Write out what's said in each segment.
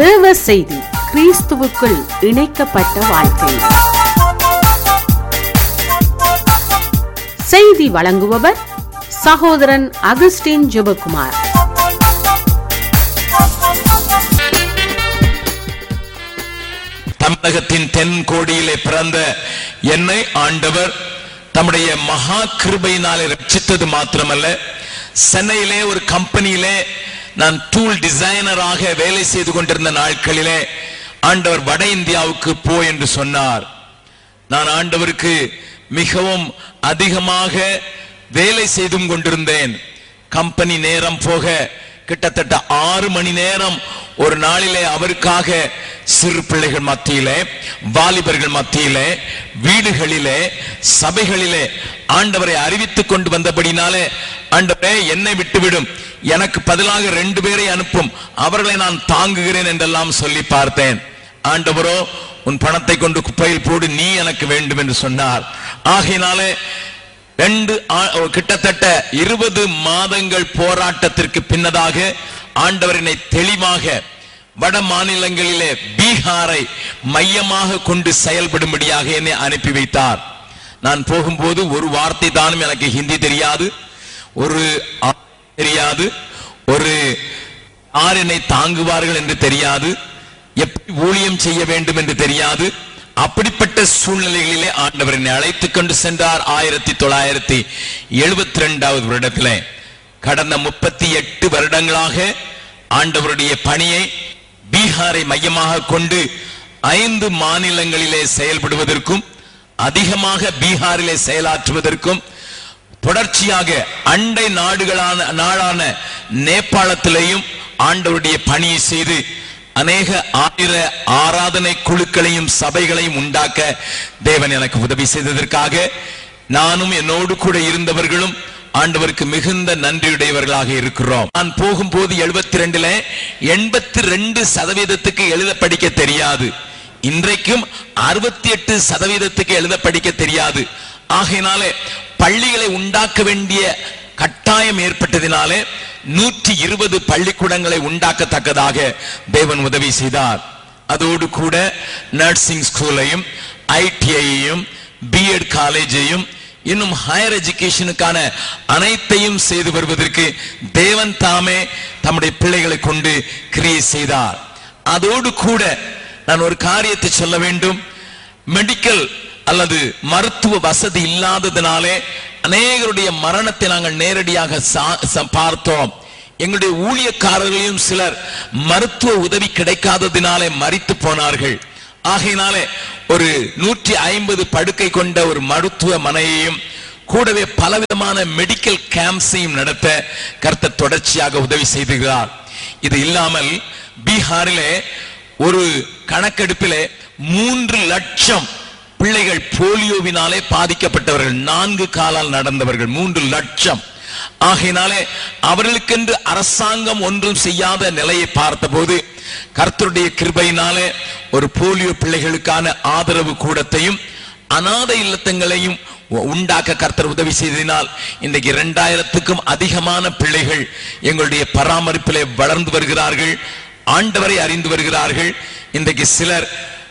தேவ செய்தி கிறிஸ்துவுக்குள் இணைக்கப்பட்ட வாழ்க்கை செய்தி வழங்குபவர் சகோதரன் அகஸ்டின் ஜெபகுமார் தமிழகத்தின் தென் கோடியிலே பிறந்த என்னை ஆண்டவர் தம்முடைய மகா கிருபையினாலே ரட்சித்தது மாத்திரமல்ல சென்னையிலே ஒரு கம்பெனியிலே நான் டூல் டிசைனராக வேலை செய்து கொண்டிருந்த நாட்களிலே ஆண்டவர் வட இந்தியாவுக்கு போ என்று சொன்னார் நான் ஆண்டவருக்கு மிகவும் அதிகமாக வேலை செய்தும் கொண்டிருந்தேன் கம்பெனி நேரம் போக கிட்டத்தட்ட ஆறு மணி நேரம் ஒரு நாளிலே அவருக்காக சிறு பிள்ளைகள் மத்தியிலே வாலிபர்கள் மத்தியிலே வீடுகளிலே சபைகளிலே ஆண்டவரை அறிவித்துக் கொண்டு வந்தபடினாலே ஆண்டவரே என்னை விட்டுவிடும் எனக்கு பதிலாக ரெண்டு பேரை அனுப்பும் அவர்களை நான் தாங்குகிறேன் என்றெல்லாம் சொல்லி பார்த்தேன் ஆண்டவரோ உன் பணத்தை கொண்டு குப்பையில் போடு நீ எனக்கு வேண்டும் என்று சொன்னார் ஆகையினாலே ரெண்டு ஆ- கிட்டத்தட்ட இருபது மாதங்கள் போராட்டத்திற்கு பின்னதாக ஆண்டவர் என்னை தெளிவாக வட மாநிலங்களிலே பீகாரை மையமாக கொண்டு செயல்படும்படியாக என்னை அனுப்பி வைத்தார் நான் போகும்போது ஒரு வார்த்தை தானும் எனக்கு ஹிந்தி தெரியாது ஒரு ஆ- தெரியாது ஒரு யார் என்னை தாங்குவார்கள் என்று தெரியாது எப்படி ஊழியம் செய்ய வேண்டும் என்று தெரியாது அப்படிப்பட்ட சூழ்நிலைகளிலே ஆண்டவர் என்னை அழைத்துக் கொண்டு சென்றார் ஆயிரத்தி தொள்ளாயிரத்தி எழுபத்தி ரெண்டாவது வருடத்திலே கடந்த முப்பத்தி எட்டு வருடங்களாக ஆண்டவருடைய பணியை பீகாரை மையமாக கொண்டு ஐந்து மாநிலங்களிலே செயல்படுவதற்கும் அதிகமாக பீகாரிலே செயலாற்றுவதற்கும் தொடர்ச்சியாக அண்டை நாடுகளான நாளான நேபாளத்திலேயும் ஆண்டவருடைய பணியை செய்து அநேக ஆயிர ஆராதனை குழுக்களையும் சபைகளையும் உண்டாக்க தேவன் எனக்கு உதவி செய்ததற்காக நானும் என்னோடு கூட இருந்தவர்களும் ஆண்டவருக்கு மிகுந்த நன்றியுடையவர்களாக இருக்கிறோம் நான் போகும்போது எழுபத்தி ரெண்டுல எண்பத்தி ரெண்டு சதவீதத்துக்கு எழுத படிக்க தெரியாது இன்றைக்கும் அறுபத்தி எட்டு சதவீதத்துக்கு எழுத படிக்க தெரியாது ஆகையினாலே பள்ளிகளை உண்டாக்க வேண்டிய கட்டாயம் ஏற்பட்டதினாலே நூற்றி இருபது பள்ளிக்கூடங்களை உண்டாக்கத்தக்கதாக தேவன் உதவி செய்தார் அதோடு கூட நர்சிங் ஸ்கூலையும் ஐடிஐயையும் பிஎட் காலேஜையும் இன்னும் ஹையர் எஜுகேஷனுக்கான அனைத்தையும் செய்து வருவதற்கு தேவன் தாமே தம்முடைய பிள்ளைகளை கொண்டு கிரியை செய்தார் அதோடு கூட நான் ஒரு காரியத்தை சொல்ல வேண்டும் மெடிக்கல் அல்லது மருத்துவ வசதி இல்லாததினாலே அநேகருடைய மரணத்தை நாங்கள் நேரடியாக சா- ச- பார்த்தோம் எங்களுடைய ஊழியக்காரர்களையும் சிலர் மருத்துவ உதவி கிடைக்காததினாலே மரித்து போனார்கள் ஆகையினாலே ஒரு நூற்றி ஐம்பது படுக்கை கொண்ட ஒரு மருத்துவமனையையும் கூடவே பலவிதமான மெடிக்கல் கேம்ப்ஸையும் நடத்த கர்த்தர் தொடர்ச்சியாக உதவி செய்துகிறார் இது இல்லாமல் பீகாரிலே ஒரு கணக்கெடுப்பிலே மூன்று லட்சம் பிள்ளைகள் போலியோவினாலே பாதிக்கப்பட்டவர்கள் நான்கு காலால் நடந்தவர்கள் மூன்று லட்சம் ஆகையினாலே அவர்களுக்கென்று அரசாங்கம் ஒன்றும் செய்யாத நிலையை பார்த்தபோது கர்த்தருடைய கிருபையினாலே ஒரு போலியோ பிள்ளைகளுக்கான ஆதரவு கூடத்தையும் அநாத இல்லத்தங்களையும் உ- உண்டாக்க கர்த்தர் உதவி செய்ததினால் இன்றைக்கு இரண்டாயிரத்துக்கும் அதிகமான பிள்ளைகள் எங்களுடைய பராமரிப்பிலே வளர்ந்து வருகிறார்கள் ஆண்டவரை அறிந்து வருகிறார்கள் இன்றைக்கு சிலர்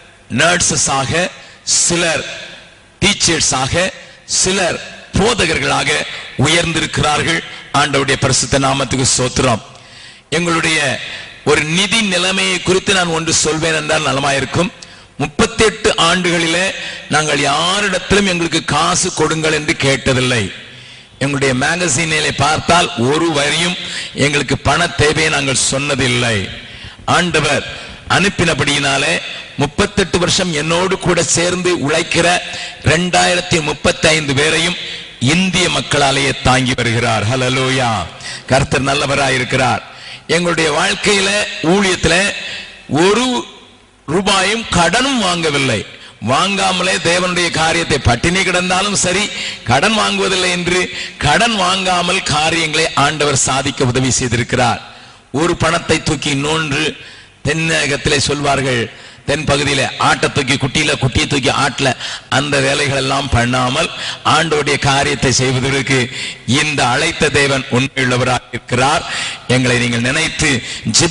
நர்சஸாக சிலர் டீச்சர்ஸாக சிலர் போதகர்களாக உயர்ந்திருக்கிறார்கள் ஆண்டவருடைய பரிசுத்த நாமத்துக்கு சோத்திரம் எங்களுடைய ஒரு நிதி நிலைமையை குறித்து நான் ஒன்று சொல்வேன் என்றால் நலமாயிருக்கும் முப்பத்தி எட்டு ஆண்டுகளிலே நாங்கள் யாரிடத்திலும் எங்களுக்கு காசு கொடுங்கள் என்று கேட்டதில்லை எங்களுடைய மேகசினிலே பார்த்தால் ஒரு வரியும் எங்களுக்கு பண தேவையை நாங்கள் சொன்னதில்லை ஆண்டவர் அனுப்பினபடியினாலே முப்பத்தெட்டு வருஷம் என்னோடு கூட சேர்ந்து உழைக்கிற ரெண்டாயிரத்தி முப்பத்தி ஐந்து பேரையும் இந்திய மக்களாலேயே தாங்கி வருகிறார் ஹலலோயா கர்த்தர் நல்லவராய் இருக்கிறார் எங்களுடைய வாழ்க்கையில ஊழியத்துல ஒரு ரூபாயும் கடனும் வாங்கவில்லை வாங்காமலே தேவனுடைய காரியத்தை பட்டினி கிடந்தாலும் சரி கடன் வாங்குவதில்லை என்று கடன் வாங்காமல் காரியங்களை ஆண்டவர் சாதிக்க உதவி செய்திருக்கிறார் ஒரு பணத்தை தூக்கி இன்னொன்று தென்னகத்திலே சொல்வார்கள் தென் பகுதியில ஆட்டை தூக்கி குட்டியில குட்டியை தூக்கி ஆட்டல அந்த வேலைகள் எல்லாம் பண்ணாமல் ஆண்டோடைய காரியத்தை செய்வதற்கு இந்த அழைத்த தேவன் உண்மையுள்ளவராக இருக்கிறார் எங்களை நீங்கள் நினைத்து ஜெபிக்க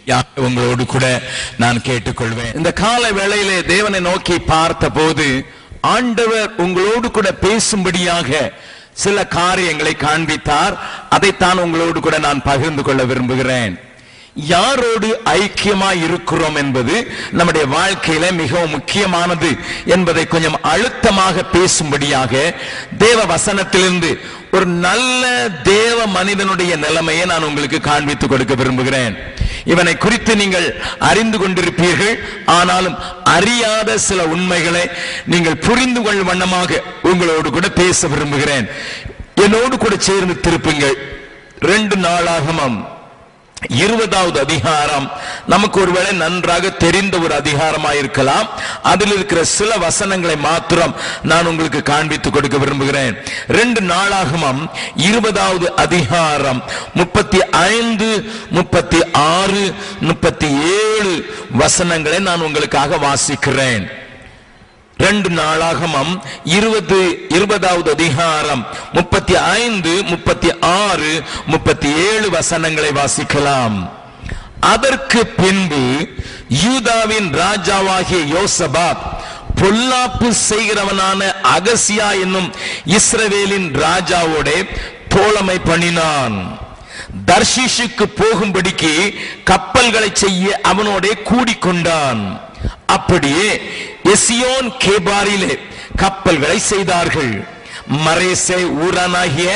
யாக உங்களோடு கூட நான் கேட்டுக்கொள்வேன் இந்த கால வேளையிலே தேவனை நோக்கி பார்த்த போது ஆண்டவர் உங்களோடு கூட பேசும்படியாக சில காரியங்களை காண்பித்தார் அதைத்தான் உங்களோடு கூட நான் பகிர்ந்து கொள்ள விரும்புகிறேன் யாரோடு ஐக்கியமாய் இருக்கிறோம் என்பது நம்முடைய வாழ்க்கையில மிகவும் முக்கியமானது என்பதை கொஞ்சம் அழுத்தமாக பேசும்படியாக தேவ வசனத்திலிருந்து ஒரு நல்ல தேவ மனிதனுடைய நிலைமையை நான் உங்களுக்கு காண்பித்து கொடுக்க விரும்புகிறேன் இவனை குறித்து நீங்கள் அறிந்து கொண்டிருப்பீர்கள் ஆனாலும் அறியாத சில உண்மைகளை நீங்கள் புரிந்து கொள்ளும் வண்ணமாக உங்களோடு கூட பேச விரும்புகிறேன் என்னோடு கூட சேர்ந்து திருப்புங்கள் ரெண்டு நாளாகமம் இருபதாவது அதிகாரம் நமக்கு ஒருவேளை நன்றாக தெரிந்த ஒரு அதிகாரமா இருக்கலாம் அதில் இருக்கிற சில வசனங்களை மாத்திரம் நான் உங்களுக்கு காண்பித்து கொடுக்க விரும்புகிறேன் ரெண்டு நாளாகமம் இருபதாவது அதிகாரம் முப்பத்தி ஐந்து முப்பத்தி ஆறு முப்பத்தி ஏழு வசனங்களை நான் உங்களுக்காக வாசிக்கிறேன் ரெண்டு நாளாகமம் இருபது இருபதாவது அதிகாரம் முப்பத்தி ஐந்து முப்பத்தி ஆறு முப்பத்தி ஏழு வசனங்களை வாசிக்கலாம் அதற்கு பின்பு யூதாவின் ராஜாவாகிய யோசபாத் பொல்லாப்பு செய்கிறவனான அகசியா என்னும் இஸ்ரவேலின் ராஜாவோட தோழமை பண்ணினான் தர்ஷீஷுக்கு போகும்படிக்கு கப்பல்களை செய்ய அவனோட கூடிக்கொண்டான் அப்படியே எசியோன் கேபாரிலே கப்பல்களை செய்தார்கள் மரேசே ஊரானாகிய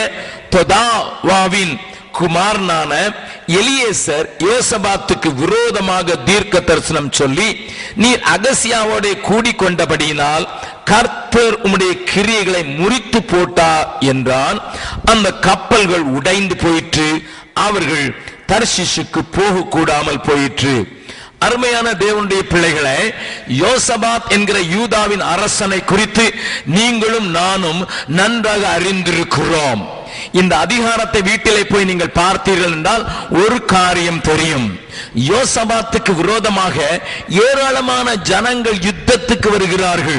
தொதாவாவின் குமாரனான எலியேசர் யோசபாத்துக்கு விரோதமாக தீர்க்க தரிசனம் சொல்லி நீர் அகசியாவோட கூடிக்கொண்டபடியினால் கர்த்தர் உம்முடைய கிரியைகளை முறித்து போட்டா என்றான் அந்த கப்பல்கள் உடைந்து போயிற்று அவர்கள் தர்ஷிஷுக்கு போக கூடாமல் போயிற்று அருமையான தேவனுடைய பிள்ளைகளை யோசபாத் என்கிற யூதாவின் அரசனை குறித்து நீங்களும் நானும் நன்றாக அறிந்திருக்கிறோம் இந்த அதிகாரத்தை வீட்டிலே போய் நீங்கள் பார்த்தீர்கள் என்றால் ஒரு காரியம் தெரியும் யோசபாத்துக்கு விரோதமாக ஏராளமான ஜனங்கள் யுத்தத்துக்கு வருகிறார்கள்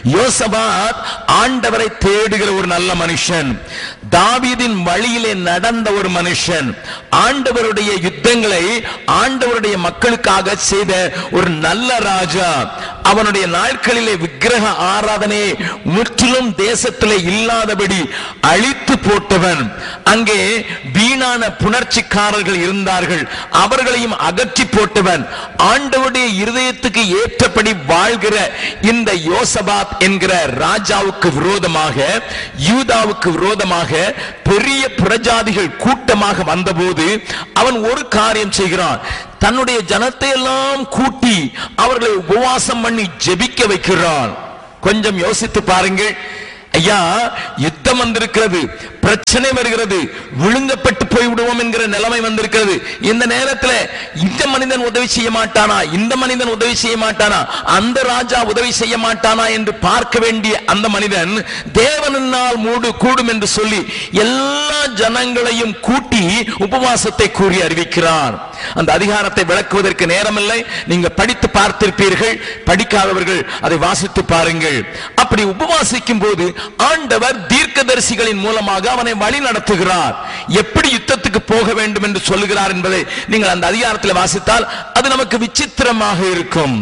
யோசபாத் ஆண்டவரை தேடுகிற ஒரு நல்ல மனுஷன் தாவீதின் வழியிலே நடந்த ஒரு மனுஷன் ஆண்டவருடைய யுத்தங்களை ஆண்டவருடைய மக்களுக்காக செய்த ஒரு நல்ல ராஜா அவனுடைய நாட்களிலே விக்கிரக ஆராதனை முற்றிலும் தேசத்திலே இல்லாதபடி அழித்து போட்டவன் அங்கே வீணான புணர்ச்சிக்காரர்கள் இருந்தார்கள் அவர்களையும் அகற்றி போட்டவன் ஆண்டவருடைய இருதயத்துக்கு ஏற்றபடி வாழ்கிற இந்த யோசபாத் என்கிற ராஜாவுக்கு விரோதமாக யூதாவுக்கு விரோதமாக பெரிய புறஜாதிகள் கூட்டமாக வந்தபோது அவன் ஒரு காரியம் செய்கிறான் தன்னுடைய ஜனத்தை எல்லாம் கூட்டி அவர்களை உபவாசம் பண்ணி ஜெபிக்க வைக்கிறான் கொஞ்சம் யோசித்து பாருங்கள் ஐயா யுத்தம் வந்திருக்கிறது பிரச்சனை வருகிறது விழுங்கப்பட்டு போய் விடுவோம் என்கிற நிலைமை வந்திருக்கிறது இந்த நேரத்தில் இந்த மனிதன் உதவி செய்ய மாட்டானா இந்த மனிதன் உதவி செய்ய மாட்டானா அந்த ராஜா உதவி செய்ய மாட்டானா என்று பார்க்க வேண்டிய அந்த மனிதன் தேவனால் மூடு கூடும் என்று சொல்லி எல்லா ஜனங்களையும் கூட்டி உபவாசத்தை கூறி அறிவிக்கிறார் அந்த அதிகாரத்தை விளக்குவதற்கு நேரமில்லை நீங்க படித்து பார்த்திருப்பீர்கள் படிக்காதவர்கள் அதை வாசித்து பாருங்கள் அப்படி உபவாசிக்கும் போது ஆண்டவர் தீர்க்கதரிசிகளின் மூலமாக அவனை வழி நடத்துகிறார் எப்படி யுத்தத்துக்கு போக வேண்டும் என்று சொல்லுகிறார் என்பதை நீங்கள் அந்த அதிகாரத்தில் வாசித்தால் அது நமக்கு விசித்திரமாக இருக்கும்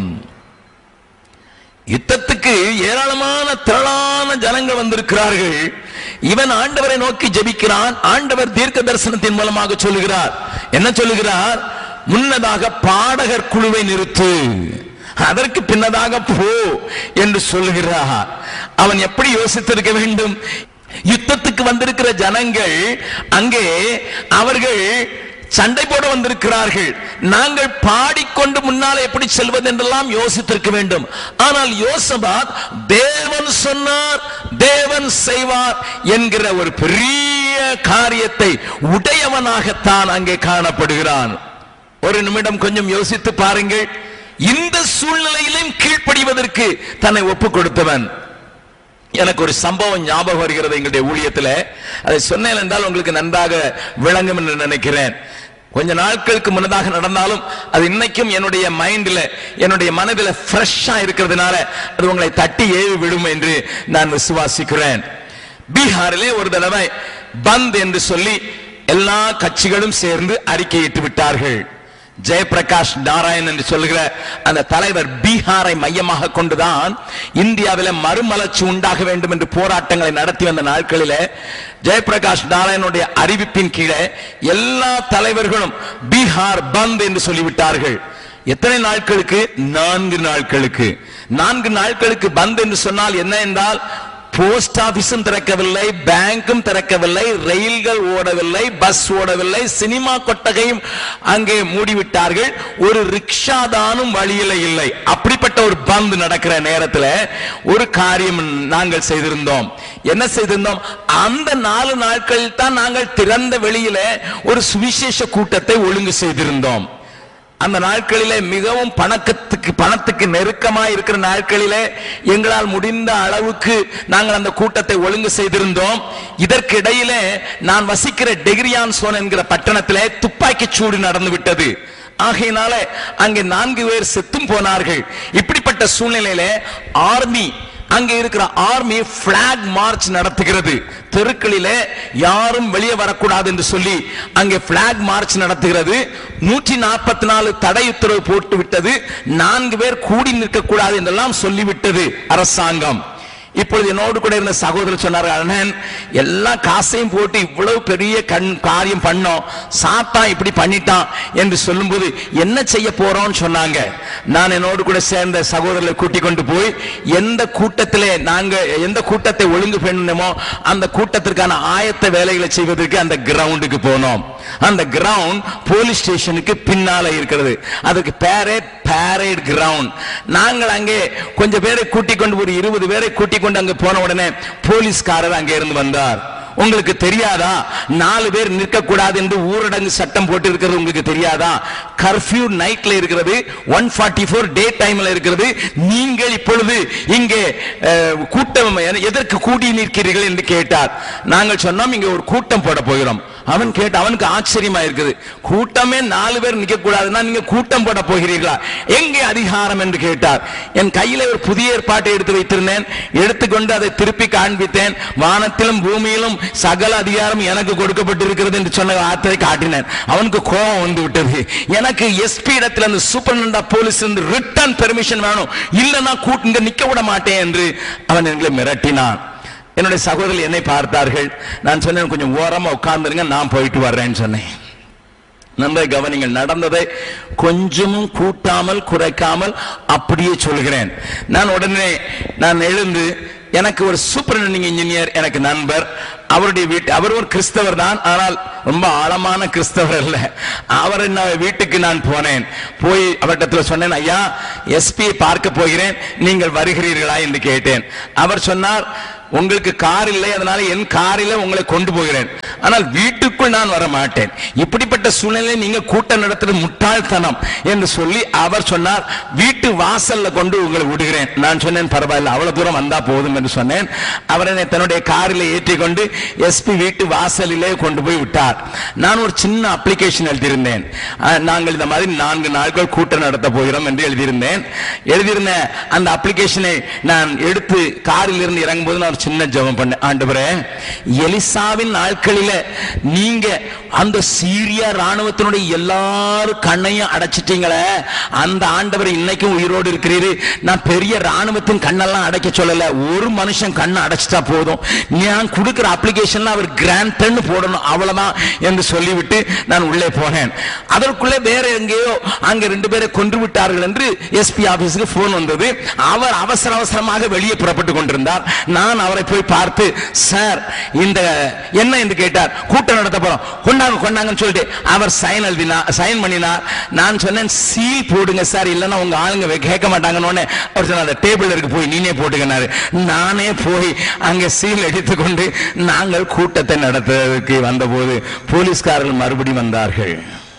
யுத்தத்துக்கு ஏராளமான திரளான ஜனங்கள் வந்திருக்கிறார்கள் இவன் ஆண்டவரை நோக்கி ஜெபிக்கிறான் ஆண்டவர் தீர்க்க தரிசனத்தின் மூலமாக சொல்லுகிறார் என்ன சொல்லுகிறார் முன்னதாக பாடகர் குழுவை நிறுத்து அதற்கு பின்னதாக போ என்று சொல்லுகிறார் அவன் எப்படி யோசித்திருக்க வேண்டும் யுத்தத்துக்கு வந்திருக்கிற ஜனங்கள் அங்கே அவர்கள் சண்டை போட வந்திருக்கிறார்கள் நாங்கள் பாடிக்கொண்டு முன்னால் எப்படி செல்வது என்றெல்லாம் யோசித்திருக்க வேண்டும் ஆனால் யோசபாத் தேவன் சொன்னார் தேவன் செய்வார் என்கிற ஒரு பெரிய காரியத்தை உடையவனாகத்தான் அங்கே காணப்படுகிறான் ஒரு நிமிடம் கொஞ்சம் யோசித்து பாருங்கள் இந்த சூழ்நிலையிலும் கீழ்ப்படிவதற்கு தன்னை ஒப்பு கொடுத்தவன் எனக்கு ஒரு சம்பவம் ஞாபகம் வருகிறது எங்களுடைய ஊழியத்தில் அதை சொன்னேன் என்றால் உங்களுக்கு நன்றாக விளங்கும் என்று நினைக்கிறேன் கொஞ்ச நாட்களுக்கு முன்னதாக நடந்தாலும் அது இன்னைக்கும் என்னுடைய மைண்ட்ல என்னுடைய மனதில் ஃப்ரெஷ்ஷா இருக்கிறதுனால அது உங்களை தட்டி ஏவி விடும் என்று நான் விசுவாசிக்கிறேன் பீகாரிலே ஒரு தடவை பந்த் என்று சொல்லி எல்லா கட்சிகளும் சேர்ந்து அறிக்கையிட்டு விட்டார்கள் ஜெயபிரகாஷ் நாராயண் என்று சொல்லுகிற அந்த தலைவர் பீகாரை மையமாக கொண்டுதான் இந்தியாவில மறுமலர்ச்சி உண்டாக வேண்டும் என்று போராட்டங்களை நடத்தி வந்த நாட்களிலே ஜெயபிரகாஷ் நாராயணுடைய அறிவிப்பின் கீழே எல்லா தலைவர்களும் பீகார் பந்த் என்று சொல்லிவிட்டார்கள் எத்தனை நாட்களுக்கு நான்கு நாட்களுக்கு நான்கு நாட்களுக்கு பந்த் என்று சொன்னால் என்ன என்றால் போஸ்ட் ஆபீஸும் திறக்கவில்லை பேங்கும் திறக்கவில்லை ரயில்கள் ஓடவில்லை பஸ் ஓடவில்லை சினிமா கொட்டகையும் அங்கே மூடிவிட்டார்கள் ஒரு ரிக்ஷா தானும் வழியில இல்லை அப்படிப்பட்ட ஒரு பந்த் நடக்கிற நேரத்தில் ஒரு காரியம் நாங்கள் செய்திருந்தோம் என்ன செய்திருந்தோம் அந்த நாலு நாட்களில் தான் நாங்கள் திறந்த வெளியில ஒரு சுவிசேஷ கூட்டத்தை ஒழுங்கு செய்திருந்தோம் அந்த நாட்களிலே மிகவும் பணக்கத்துக்கு பணத்துக்கு நெருக்கமாக இருக்கிற நாட்களிலே எங்களால் முடிந்த அளவுக்கு நாங்கள் அந்த கூட்டத்தை ஒழுங்கு செய்திருந்தோம் இதற்கு இடையிலே நான் வசிக்கிற டெகிரியான் சோன் என்கிற பட்டணத்திலே துப்பாக்கி சூடு நடந்து விட்டது ஆகையினால அங்கே நான்கு பேர் செத்தும் போனார்கள் இப்படிப்பட்ட சூழ்நிலையிலே ஆர்மி அங்கே இருக்கிற ஆர்மி பிளாக் மார்ச் நடத்துகிறது தெருக்களிலே யாரும் வெளியே வரக்கூடாது என்று சொல்லி அங்கே பிளாக் மார்ச் நடத்துகிறது நூற்றி நாற்பத்தி நாலு தடை உத்தரவு போட்டு விட்டது நான்கு பேர் கூடி நிற்க கூடாது என்றெல்லாம் சொல்லிவிட்டது அரசாங்கம் இப்பொழுது என்னோடு கூட இருந்த சகோதரர் சொன்னார் அண்ணன் எல்லா காசையும் போட்டு இவ்வளவு பெரிய கண் காரியம் பண்ணோம் சாத்தான் இப்படி பண்ணிட்டான் என்று சொல்லும்போது என்ன செய்ய போறோம்னு சொன்னாங்க நான் என்னோடு கூட சேர்ந்த சகோதரர்களை கூட்டிக் கொண்டு போய் எந்த கூட்டத்திலே நாங்க எந்த கூட்டத்தை ஒழுங்கு பண்ணணுமோ அந்த கூட்டத்திற்கான ஆயத்த வேலைகளை செய்வதற்கு அந்த கிரவுண்டுக்கு போனோம் அந்த கிரவுண்ட் போலீஸ் ஸ்டேஷனுக்கு பின்னால இருக்கிறது அதுக்கு பேரேட் பேரேட் கிரவுண்ட் நாங்கள் அங்கே கொஞ்சம் பேரை கூட்டிக் கொண்டு ஒரு இருபது பேரை கூட்டிக் கொண்டு அங்கே போன உடனே போலீஸ்காரர் அங்கே இருந்து வந்தார் உங்களுக்கு தெரியாதா நாலு பேர் நிற்க கூடாது என்று ஊரடங்கு சட்டம் போட்டு இருக்கிறது உங்களுக்கு தெரியாதா கர்ஃபியூ நைட்ல இருக்கிறது ஒன் ஃபார்ட்டி ஃபோர் டே டைம்ல இருக்கிறது நீங்கள் இப்பொழுது இங்கே அஹ், கூட்டம் என- எதற்கு கூடி நிற்கிறீர்கள் என்று கேட்டார் நாங்கள் சொன்னோம் இங்கே ஒரு கூட்டம் போட போகிறோம் அவன் கேட்ட அவனுக்கு ஆச்சரியமா இருக்குது கூட்டமே நாலு பேர் நிக்க கூடாதுன்னா நீங்க கூட்டம் போட போகிறீர்களா எங்கே அதிகாரம் என்று கேட்டார் என் கையில ஒரு புதிய ஏற்பாட்டை எடுத்து வைத்திருந்தேன் எடுத்துக்கொண்டு அதை திருப்பி காண்பித்தேன் வானத்திலும் பூமியிலும் சகல அதிகாரம் எனக்கு கொடுக்கப்பட்டிருக்கிறது என்று சொன்ன வார்த்தையை காட்டினேன் அவனுக்கு கோபம் வந்து விட்டது எனக்கு எஸ்பி இடத்துல அந்த சூப்பரண்ட் ஆஃப் போலீஸ் இருந்து ரிட்டர்ன் பெர்மிஷன் வேணும் இல்லைன்னா கூட்டு இங்க நிக்க விட மாட்டேன் என்று அவன் எங்களை மிரட்டினான் என்னுடைய சகோதரர் என்னை பார்த்தார்கள் நான் சொன்னேன் கொஞ்சம் ஓரமா உட்கார்ந்துருங்க நான் போயிட்டு வர்றேன்னு சொன்னேன் நன்றை கவனிங்கள் நடந்ததை கொஞ்சமும் கூட்டாமல் குறைக்காமல் அப்படியே சொல்கிறேன் நான் உடனே நான் எழுந்து எனக்கு ஒரு சூப்பரண்டிங் இன்ஜினியர் எனக்கு நண்பர் அவருடைய வீட்டு அவர் ஒரு கிறிஸ்தவர் தான் ஆனால் ரொம்ப ஆழமான கிறிஸ்தவர் அல்ல அவர் என்ன வீட்டுக்கு நான் போனேன் போய் அவரிடத்துல சொன்னேன் ஐயா எஸ்பியை பார்க்க போகிறேன் நீங்கள் வருகிறீர்களா என்று கேட்டேன் அவர் சொன்னார் உங்களுக்கு கார் இல்லை அதனால என் காரில் உங்களை கொண்டு போகிறேன் ஆனால் வீட்டுக்குள் நான் வர மாட்டேன் இப்படிப்பட்ட சூழ்நிலை நீங்க கூட்டம் நடத்துறது முட்டாள்தனம் என்று சொல்லி அவர் சொன்னார் வீட்டு வாசல்ல கொண்டு உங்களை விடுகிறேன் நான் சொன்னேன் பரவாயில்ல அவ்வளவு தூரம் வந்தா போதும் என்று சொன்னேன் அவர் என்னை தன்னுடைய காரில் ஏற்றி கொண்டு எஸ்பி வீட்டு வாசலிலே கொண்டு போய் விட்டார் நான் ஒரு சின்ன அப்ளிகேஷன் எழுதியிருந்தேன் அஹ், நாங்கள் இந்த மாதிரி நான்கு நாட்கள் கூட்டம் நடத்த போகிறோம் என்று எழுதியிருந்தேன் எழுதியிருந்த அந்த அப்ளிகேஷனை நான் எடுத்து காரில் இருந்து இறங்கும்போது நான் ஒரு சின்ன ஜெபம் பண்ணேன் ஆண்டவரே எலிசாவின் நாட்களில நீங்க அந்த சீரியா ராணுவத்தினுடைய எல்லாரும் கண்ணையும் அடைச்சிட்டீங்களே அந்த ஆண்டவர் இன்னைக்கும் உயிரோடு இருக்கிறீரு நான் பெரிய ராணுவத்தின் கண்ணெல்லாம் அடைக்க சொல்லல ஒரு மனுஷன் கண்ணை அடைச்சிட்டா போதும் நான் கொடுக்கிற அப்ளிகேஷன்ல அவர் கிராண்ட்னு போடணும் அவ்வளவுதான் என்று சொல்லிவிட்டு நான் உள்ளே போனேன் அதற்குள்ளே வேற எங்கேயோ அங்க ரெண்டு பேரை கொன்று விட்டார்கள் என்று எஸ்பி ஆபீஸுக்கு போன் வந்தது அவர் அவசர அவசரமாக வெளியே புறப்பட்டு கொண்டிருந்தார் நான் அவரை போய் பார்த்து சார் இந்த என்ன என்று கேட்டார் கூட்டம் நடத்த போறோம் கொண்டாங்க கொண்டாங்கன்னு சொல்லிட்டு அவர் சைன் எழுதினா சைன் பண்ணினார் நான் சொன்னேன் சீல் போடுங்க சார் இல்லைன்னா உங்க ஆளுங்க வே- கேட்க மாட்டாங்கன்னு உடனே அவர் சொன்னார் அந்த டேபிள் இருக்கு போய் நீனே போட்டுக்கினாரு நானே போய் அங்க சீல் எடுத்துக்கொண்டு நாங்கள் கூட்டத்தை நடத்துவதற்கு வந்தபோது போலீஸ்காரர்கள் மறுபடியும் வந்தார்கள்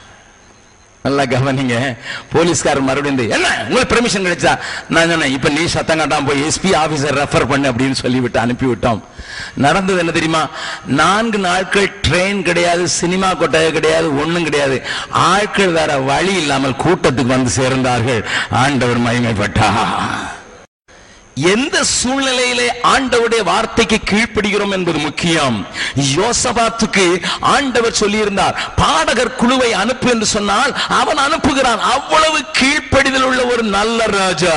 நல்லா கவனிங்க போலீஸ்காரர் மறுபடியும் இந்த, என்ன உங்களுக்கு பெர்மிஷன் கிடைச்சா நான் சொன்னேன் இப்ப நீ சத்தம் காட்டாம போய் எஸ்பி ஆபீசர் ரெஃபர் பண்ணு அப்படின்னு சொல்லிவிட்டு அனுப்பி விட்டோம் நடந்தது என்ன தெரியுமா நான்கு நாட்கள் ட்ரெயின் கிடையாது சினிமா கொட்டகை கிடையாது ஒண்ணும் கிடையாது ஆட்கள் வேற வழி இல்லாமல் கூட்டத்துக்கு வந்து சேர்ந்தார்கள் ஆண்டவர் மகிமைப்பட்டா எந்த சூழ்நிலையிலே ஆண்டவருடைய வார்த்தைக்கு கீழ்ப்படுகிறோம் என்பது முக்கியம் யோசபாத்துக்கு ஆண்டவர் சொல்லியிருந்தார் பாடகர் குழுவை அனுப்பு என்று சொன்னால் அவன் அனுப்புகிறான் அவ்வளவு கீழ்ப்படிதல் உள்ள ஒரு நல்ல ராஜா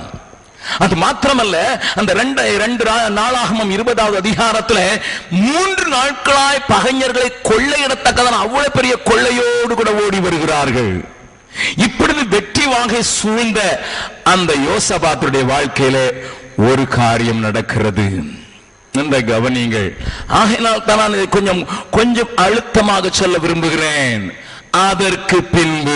அது மாத்திரமல்ல அந்த ரெண்டு ரெண்டு ரா- நாளாகமம் இருபதாவது அதிகாரத்துல மூன்று நாட்களாய் பகைஞர்களை கொள்ளையிடத்தக்கதான அவ்வளவு பெரிய கொள்ளையோடு கூட ஓடி வருகிறார்கள் இப்பொழுது வெற்றி வாகை சூழ்ந்த அந்த யோசபாத்துடைய வாழ்க்கையில ஒரு காரியம் நடக்கிறது நன்ற கவனிங்கள் ஆகையினால் தான் நான் இதை கொஞ்சம் கொஞ்சம் அழுத்தமாக சொல்ல விரும்புகிறேன் அதற்கு பின்பு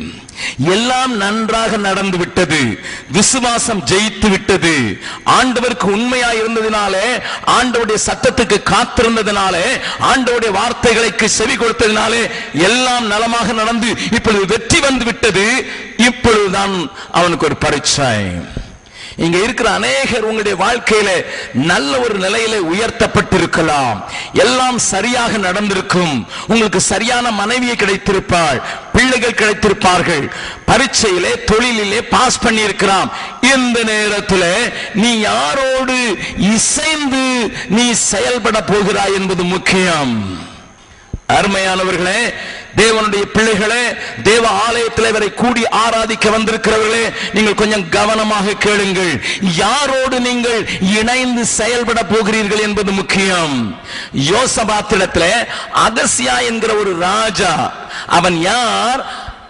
எல்லாம் நன்றாக நடந்து விட்டது விசுவாசம் ஜெயித்து விட்டது ஆண்டவருக்கு உண்மையா இருந்ததினாலே ஆண்டவருடைய சத்தத்துக்கு காத்திருந்ததினாலே ஆண்டவருடைய வார்த்தைகளுக்கு செவி கொடுத்ததினாலே எல்லாம் நலமாக நடந்து இப்பொழுது வெற்றி வந்து விட்டது இப்பொழுதுதான் அவனுக்கு ஒரு பரீட்சை இங்க இருக்கிற அநேகர் உங்களுடைய வாழ்க்கையில நல்ல ஒரு நிலையில உயர்த்தப்பட்டிருக்கலாம் எல்லாம் சரியாக நடந்திருக்கும் உங்களுக்கு சரியான மனைவியை கிடைத்திருப்பாள் பிள்ளைகள் கிடைத்திருப்பார்கள் பரீட்சையிலே தொழிலிலே பாஸ் பண்ணி இருக்கிறான் இந்த நேரத்தில் நீ யாரோடு இசைந்து நீ செயல்பட போகிறாய் என்பது முக்கியம் அருமையானவர்களே தேவனுடைய பிள்ளைகளே தேவ ஆலயத்தில் இவரை கூடி ஆராதிக்க வந்திருக்கிறவர்களே நீங்கள் கொஞ்சம் கவனமாக கேளுங்கள் யாரோடு நீங்கள் இணைந்து செயல்பட போகிறீர்கள் என்பது முக்கியம் யோசபாத்திடத்தில் அகசியா என்கிற ஒரு ராஜா அவன் யார்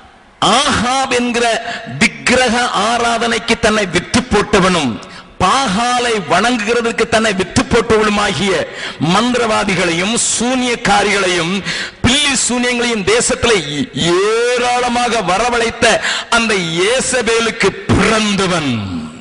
ஆகாப் என்கிற விக்கிரக ஆராதனைக்கு தன்னை விட்டு போட்டவனும் பாகாலை வணங்குகிறதுக்கு தன்னை விட்டு போட்டவளுமாகிய மந்திரவாதிகளையும் சூனியக்காரிகளையும் பில்லி சூனியங்களையும் தேசத்தில் ஏராளமாக வரவழைத்த அந்த ஏசபேலுக்கு பிறந்தவன்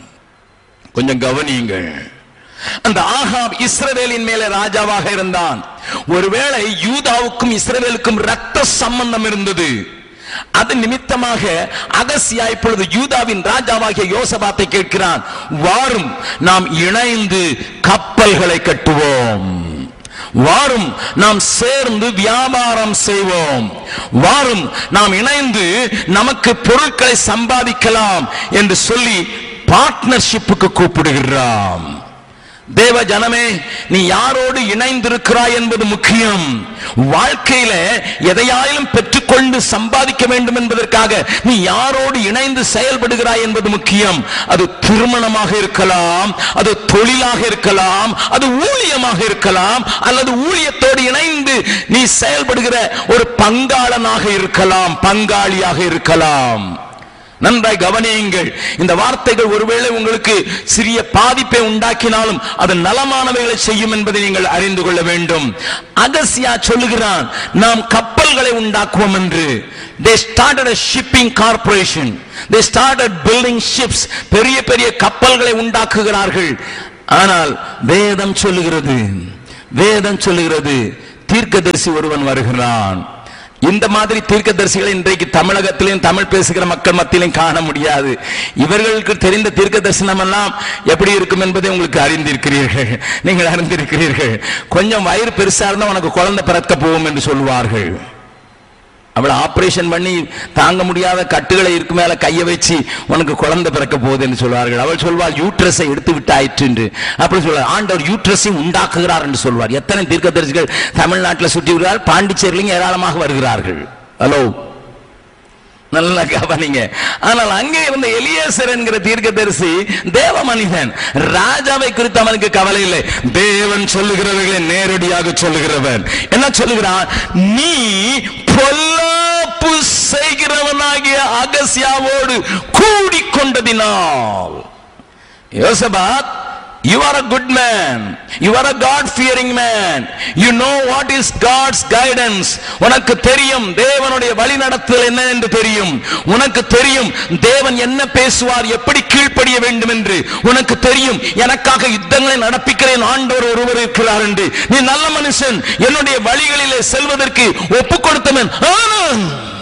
கொஞ்சம் கவனியுங்கள் அந்த ஆகாப் இஸ்ரவேலின் மேலே ராஜாவாக இருந்தான் ஒருவேளை யூதாவுக்கும் இஸ்ரவேலுக்கும் ரத்த சம்பந்தம் இருந்தது அது நிமித்தமாக அகசியா இப்பொழுது யூதாவின் ராஜாவாகிய யோசபாத்தை கேட்கிறான் வாரும் நாம் இணைந்து கப்பல்களை கட்டுவோம் வாரும் நாம் சேர்ந்து வியாபாரம் செய்வோம் வாரும் நாம் இணைந்து நமக்கு பொருட்களை சம்பாதிக்கலாம் என்று சொல்லி பார்ட்னர்ஷிப்புக்கு கூப்பிடுகிறான் தேவ ஜனமே நீ யாரோடு இணைந்திருக்கிறாய் என்பது முக்கியம் வாழ்க்கையில எதையாயிலும் பெற்றுக்கொண்டு சம்பாதிக்க வேண்டும் என்பதற்காக நீ யாரோடு இணைந்து செயல்படுகிறாய் என்பது முக்கியம் அது திருமணமாக இருக்கலாம் அது தொழிலாக இருக்கலாம் அது ஊழியமாக இருக்கலாம் அல்லது ஊழியத்தோடு இணைந்து நீ செயல்படுகிற ஒரு பங்காளனாக இருக்கலாம் பங்காளியாக இருக்கலாம் நன்றாய் கவனியுங்கள் இந்த வார்த்தைகள் ஒருவேளை உங்களுக்கு சிறிய பாதிப்பை உண்டாக்கினாலும் அது நலமானவைகளை செய்யும் என்பதை நீங்கள் அறிந்து கொள்ள வேண்டும் அகசியா சொல்லுகிறான் நாம் கப்பல்களை உண்டாக்குவோம் என்று they started a shipping corporation they started building ships பெரிய பெரிய கப்பல்களை உண்டாக்குகிறார்கள் ஆனால் வேதம் சொல்லுகிறது வேதம் சொல்லுகிறது தீர்க்கதரிசி ஒருவன் வருகிறான் இந்த மாதிரி தீர்க்கதரிசிகளை இன்றைக்கு தமிழகத்திலும் தமிழ் பேசுகிற மக்கள் மத்தியிலும் காண முடியாது இவர்களுக்கு தெரிந்த தீர்க்க தரிசனம் எல்லாம் எப்படி இருக்கும் என்பதை உங்களுக்கு அறிந்திருக்கிறீர்கள் நீங்கள் அறிந்திருக்கிறீர்கள் கொஞ்சம் வயிறு பெருசா இருந்தா உனக்கு குழந்தை பிறக்க போகும் என்று சொல்லுவார்கள் அவளை ஆபரேஷன் பண்ணி தாங்க முடியாத கட்டுகளை இருக்கு மேல கைய வச்சு உனக்கு குழந்தை பிறக்க போகுது என்று சொல்வார்கள் அவள் சொல்வாள் யூட்ரஸை எடுத்து விட்டாயிற்று என்று அப்படி சொல்வார் ஆண்டவர் யூட்ரஸையும் உண்டாக்குகிறார் என்று சொல்வார் எத்தனை தீர்க்கதரிசிகள் தமிழ்நாட்டில் சுற்றி வருகிறார் பாண்டிச்சேரியிலும் ஏராளமாக வருகிறார்கள் ஹலோ நல்லா கவனிங்க ஆனால் அங்கே இருந்த எலியேசர் என்கிற தீர்க்கதரிசி தேவ மனிதன் ராஜாவை குறித்து அவனுக்கு கவலை இல்லை தேவன் சொல்லுகிறவர்களை நேரடியாக சொல்லுகிறவன் என்ன சொல்லுகிறான் நீ பொல்லாப்பு செய்கிறவனாகிய அகசியாவோடு கூடிக்கொண்டதினால் யோசபாத் You are a good man. You are a God fearing man. You know what is God's guidance. உனக்கு தெரியும் தேவனுடைய வழி நடத்துதல் என்ன என்று தெரியும் உனக்கு தெரியும் தேவன் என்ன பேசுவார் எப்படி கீழ்ப்படிய வேண்டும் என்று உனக்கு தெரியும் எனக்காக யுத்தங்களை நடப்பிக்கிறேன் ஆண்டவர் ஒருவர் இருக்கிறார் என்று நீ நல்ல மனுஷன் என்னுடைய வழிகளிலே செல்வதற்கு ஒப்பு கொடுத்தவன் ஆனால்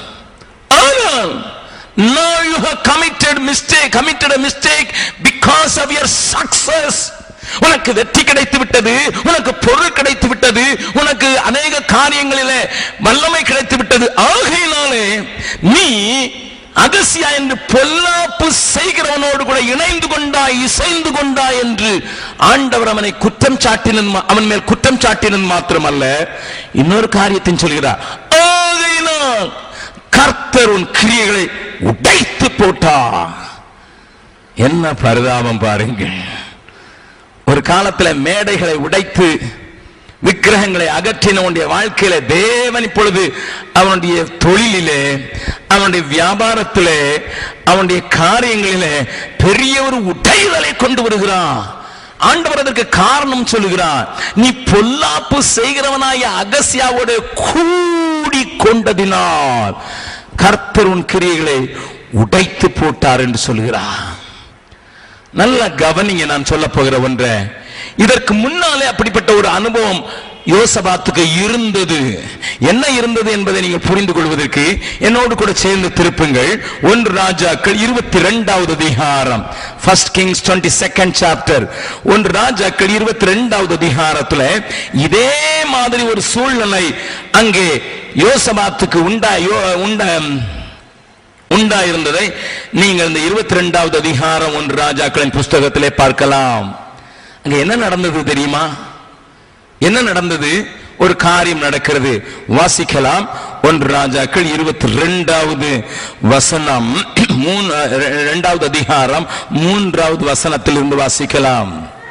ஆனால் now you have committed mistake committed a mistake because of your success உனக்கு வெற்றி கிடைத்து விட்டது உனக்கு பொருள் கிடைத்து விட்டது உனக்கு அநேக காரியங்களிலே வல்லமை கிடைத்து விட்டது ஆகையினாலே நீ அகசியா என்று பொல்லாப்பு செய்கிறவனோடு கூட இணைந்து கொண்டாய் இசைந்து கொண்டாய் என்று ஆண்டவர் அவனை குற்றம் சாட்டினன் மா- அவன் மேல் குற்றம் சாட்டினன் மாத்திரமல்ல இன்னொரு காரியத்தையும் சொல்கிறார் ஆகையினால் கர்த்தர் உன் கிரியைகளை உடைத்து போட்டா என்ன பரிதாபம் பாருங்கள் ஒரு காலத்துல மேடைகளை உடைத்து விக்கிரகங்களை அகற்றினவனுடைய வாழ்க்கையில தேவன் இப்பொழுது அவனுடைய தொழிலிலே அவனுடைய வியாபாரத்திலே அவனுடைய காரியங்களிலே பெரிய ஒரு உடைதலை கொண்டு வருகிறான் ஆண்டவர் அதற்கு காரணம் சொல்லுகிறார் நீ பொல்லாப்பு செய்கிறவனாய அகசியாவோட கூடி கொண்டதினால் கர்த்தர் உன் கிரியைகளை உடைத்து போட்டார் என்று சொல்கிறார் நல்ல கவனிங்க நான் சொல்ல போகிற ஒன்றை இதற்கு முன்னாலே அப்படிப்பட்ட ஒரு அனுபவம் யோசபாத்துக்கு இருந்தது என்ன இருந்தது என்பதை நீங்க புரிந்து கொள்வதற்கு என்னோடு கூட சேர்ந்து திருப்புங்கள் ஒன்று ராஜாக்கள் இருபத்தி ரெண்டாவது அதிகாரம் first kings twenty second chapter ஒன்று ராஜாக்கள் இருபத்தி ரெண்டாவது அதிகாரத்துல இதே மாதிரி ஒரு சூழ்நிலை அங்கே யோசபாத்துக்கு உண்டா யோ- உண்ட உண்டாயிருந்ததை நீங்கள் இந்த இருபத்தி ரெண்டாவது அதிகாரம் ஒன்று ராஜாக்களின் புஸ்தகத்திலே பார்க்கலாம் அங்க என்ன நடந்தது தெரியுமா என்ன நடந்தது ஒரு காரியம் நடக்கிறது வாசிக்கலாம் ஒன்று ராஜாக்கள் இருபத்தி ரெண்டாவது வசனம் மூணு இரண்டாவது அதிகாரம் மூன்றாவது வசனத்திலிருந்து வாசிக்கலாம்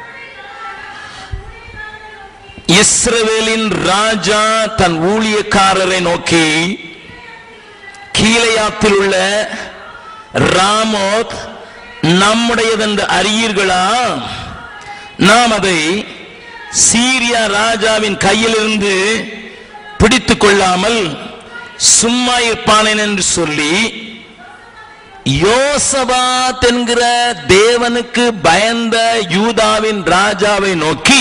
இஸ்ரவேலின் ராஜா தன் ஊழியக்காரரை நோக்கி கீழையாத்தில் உள்ள ராமோத் நம்முடையதென்று அறியீர்களா நாம் அதை சீரியா ராஜாவின் கையிலிருந்து பிடித்துக் கொள்ளாமல் சும்மா இருப்பானேன் என்று சொல்லி யோசபாத் என்கிற தேவனுக்கு பயந்த யூதாவின் ராஜாவை நோக்கி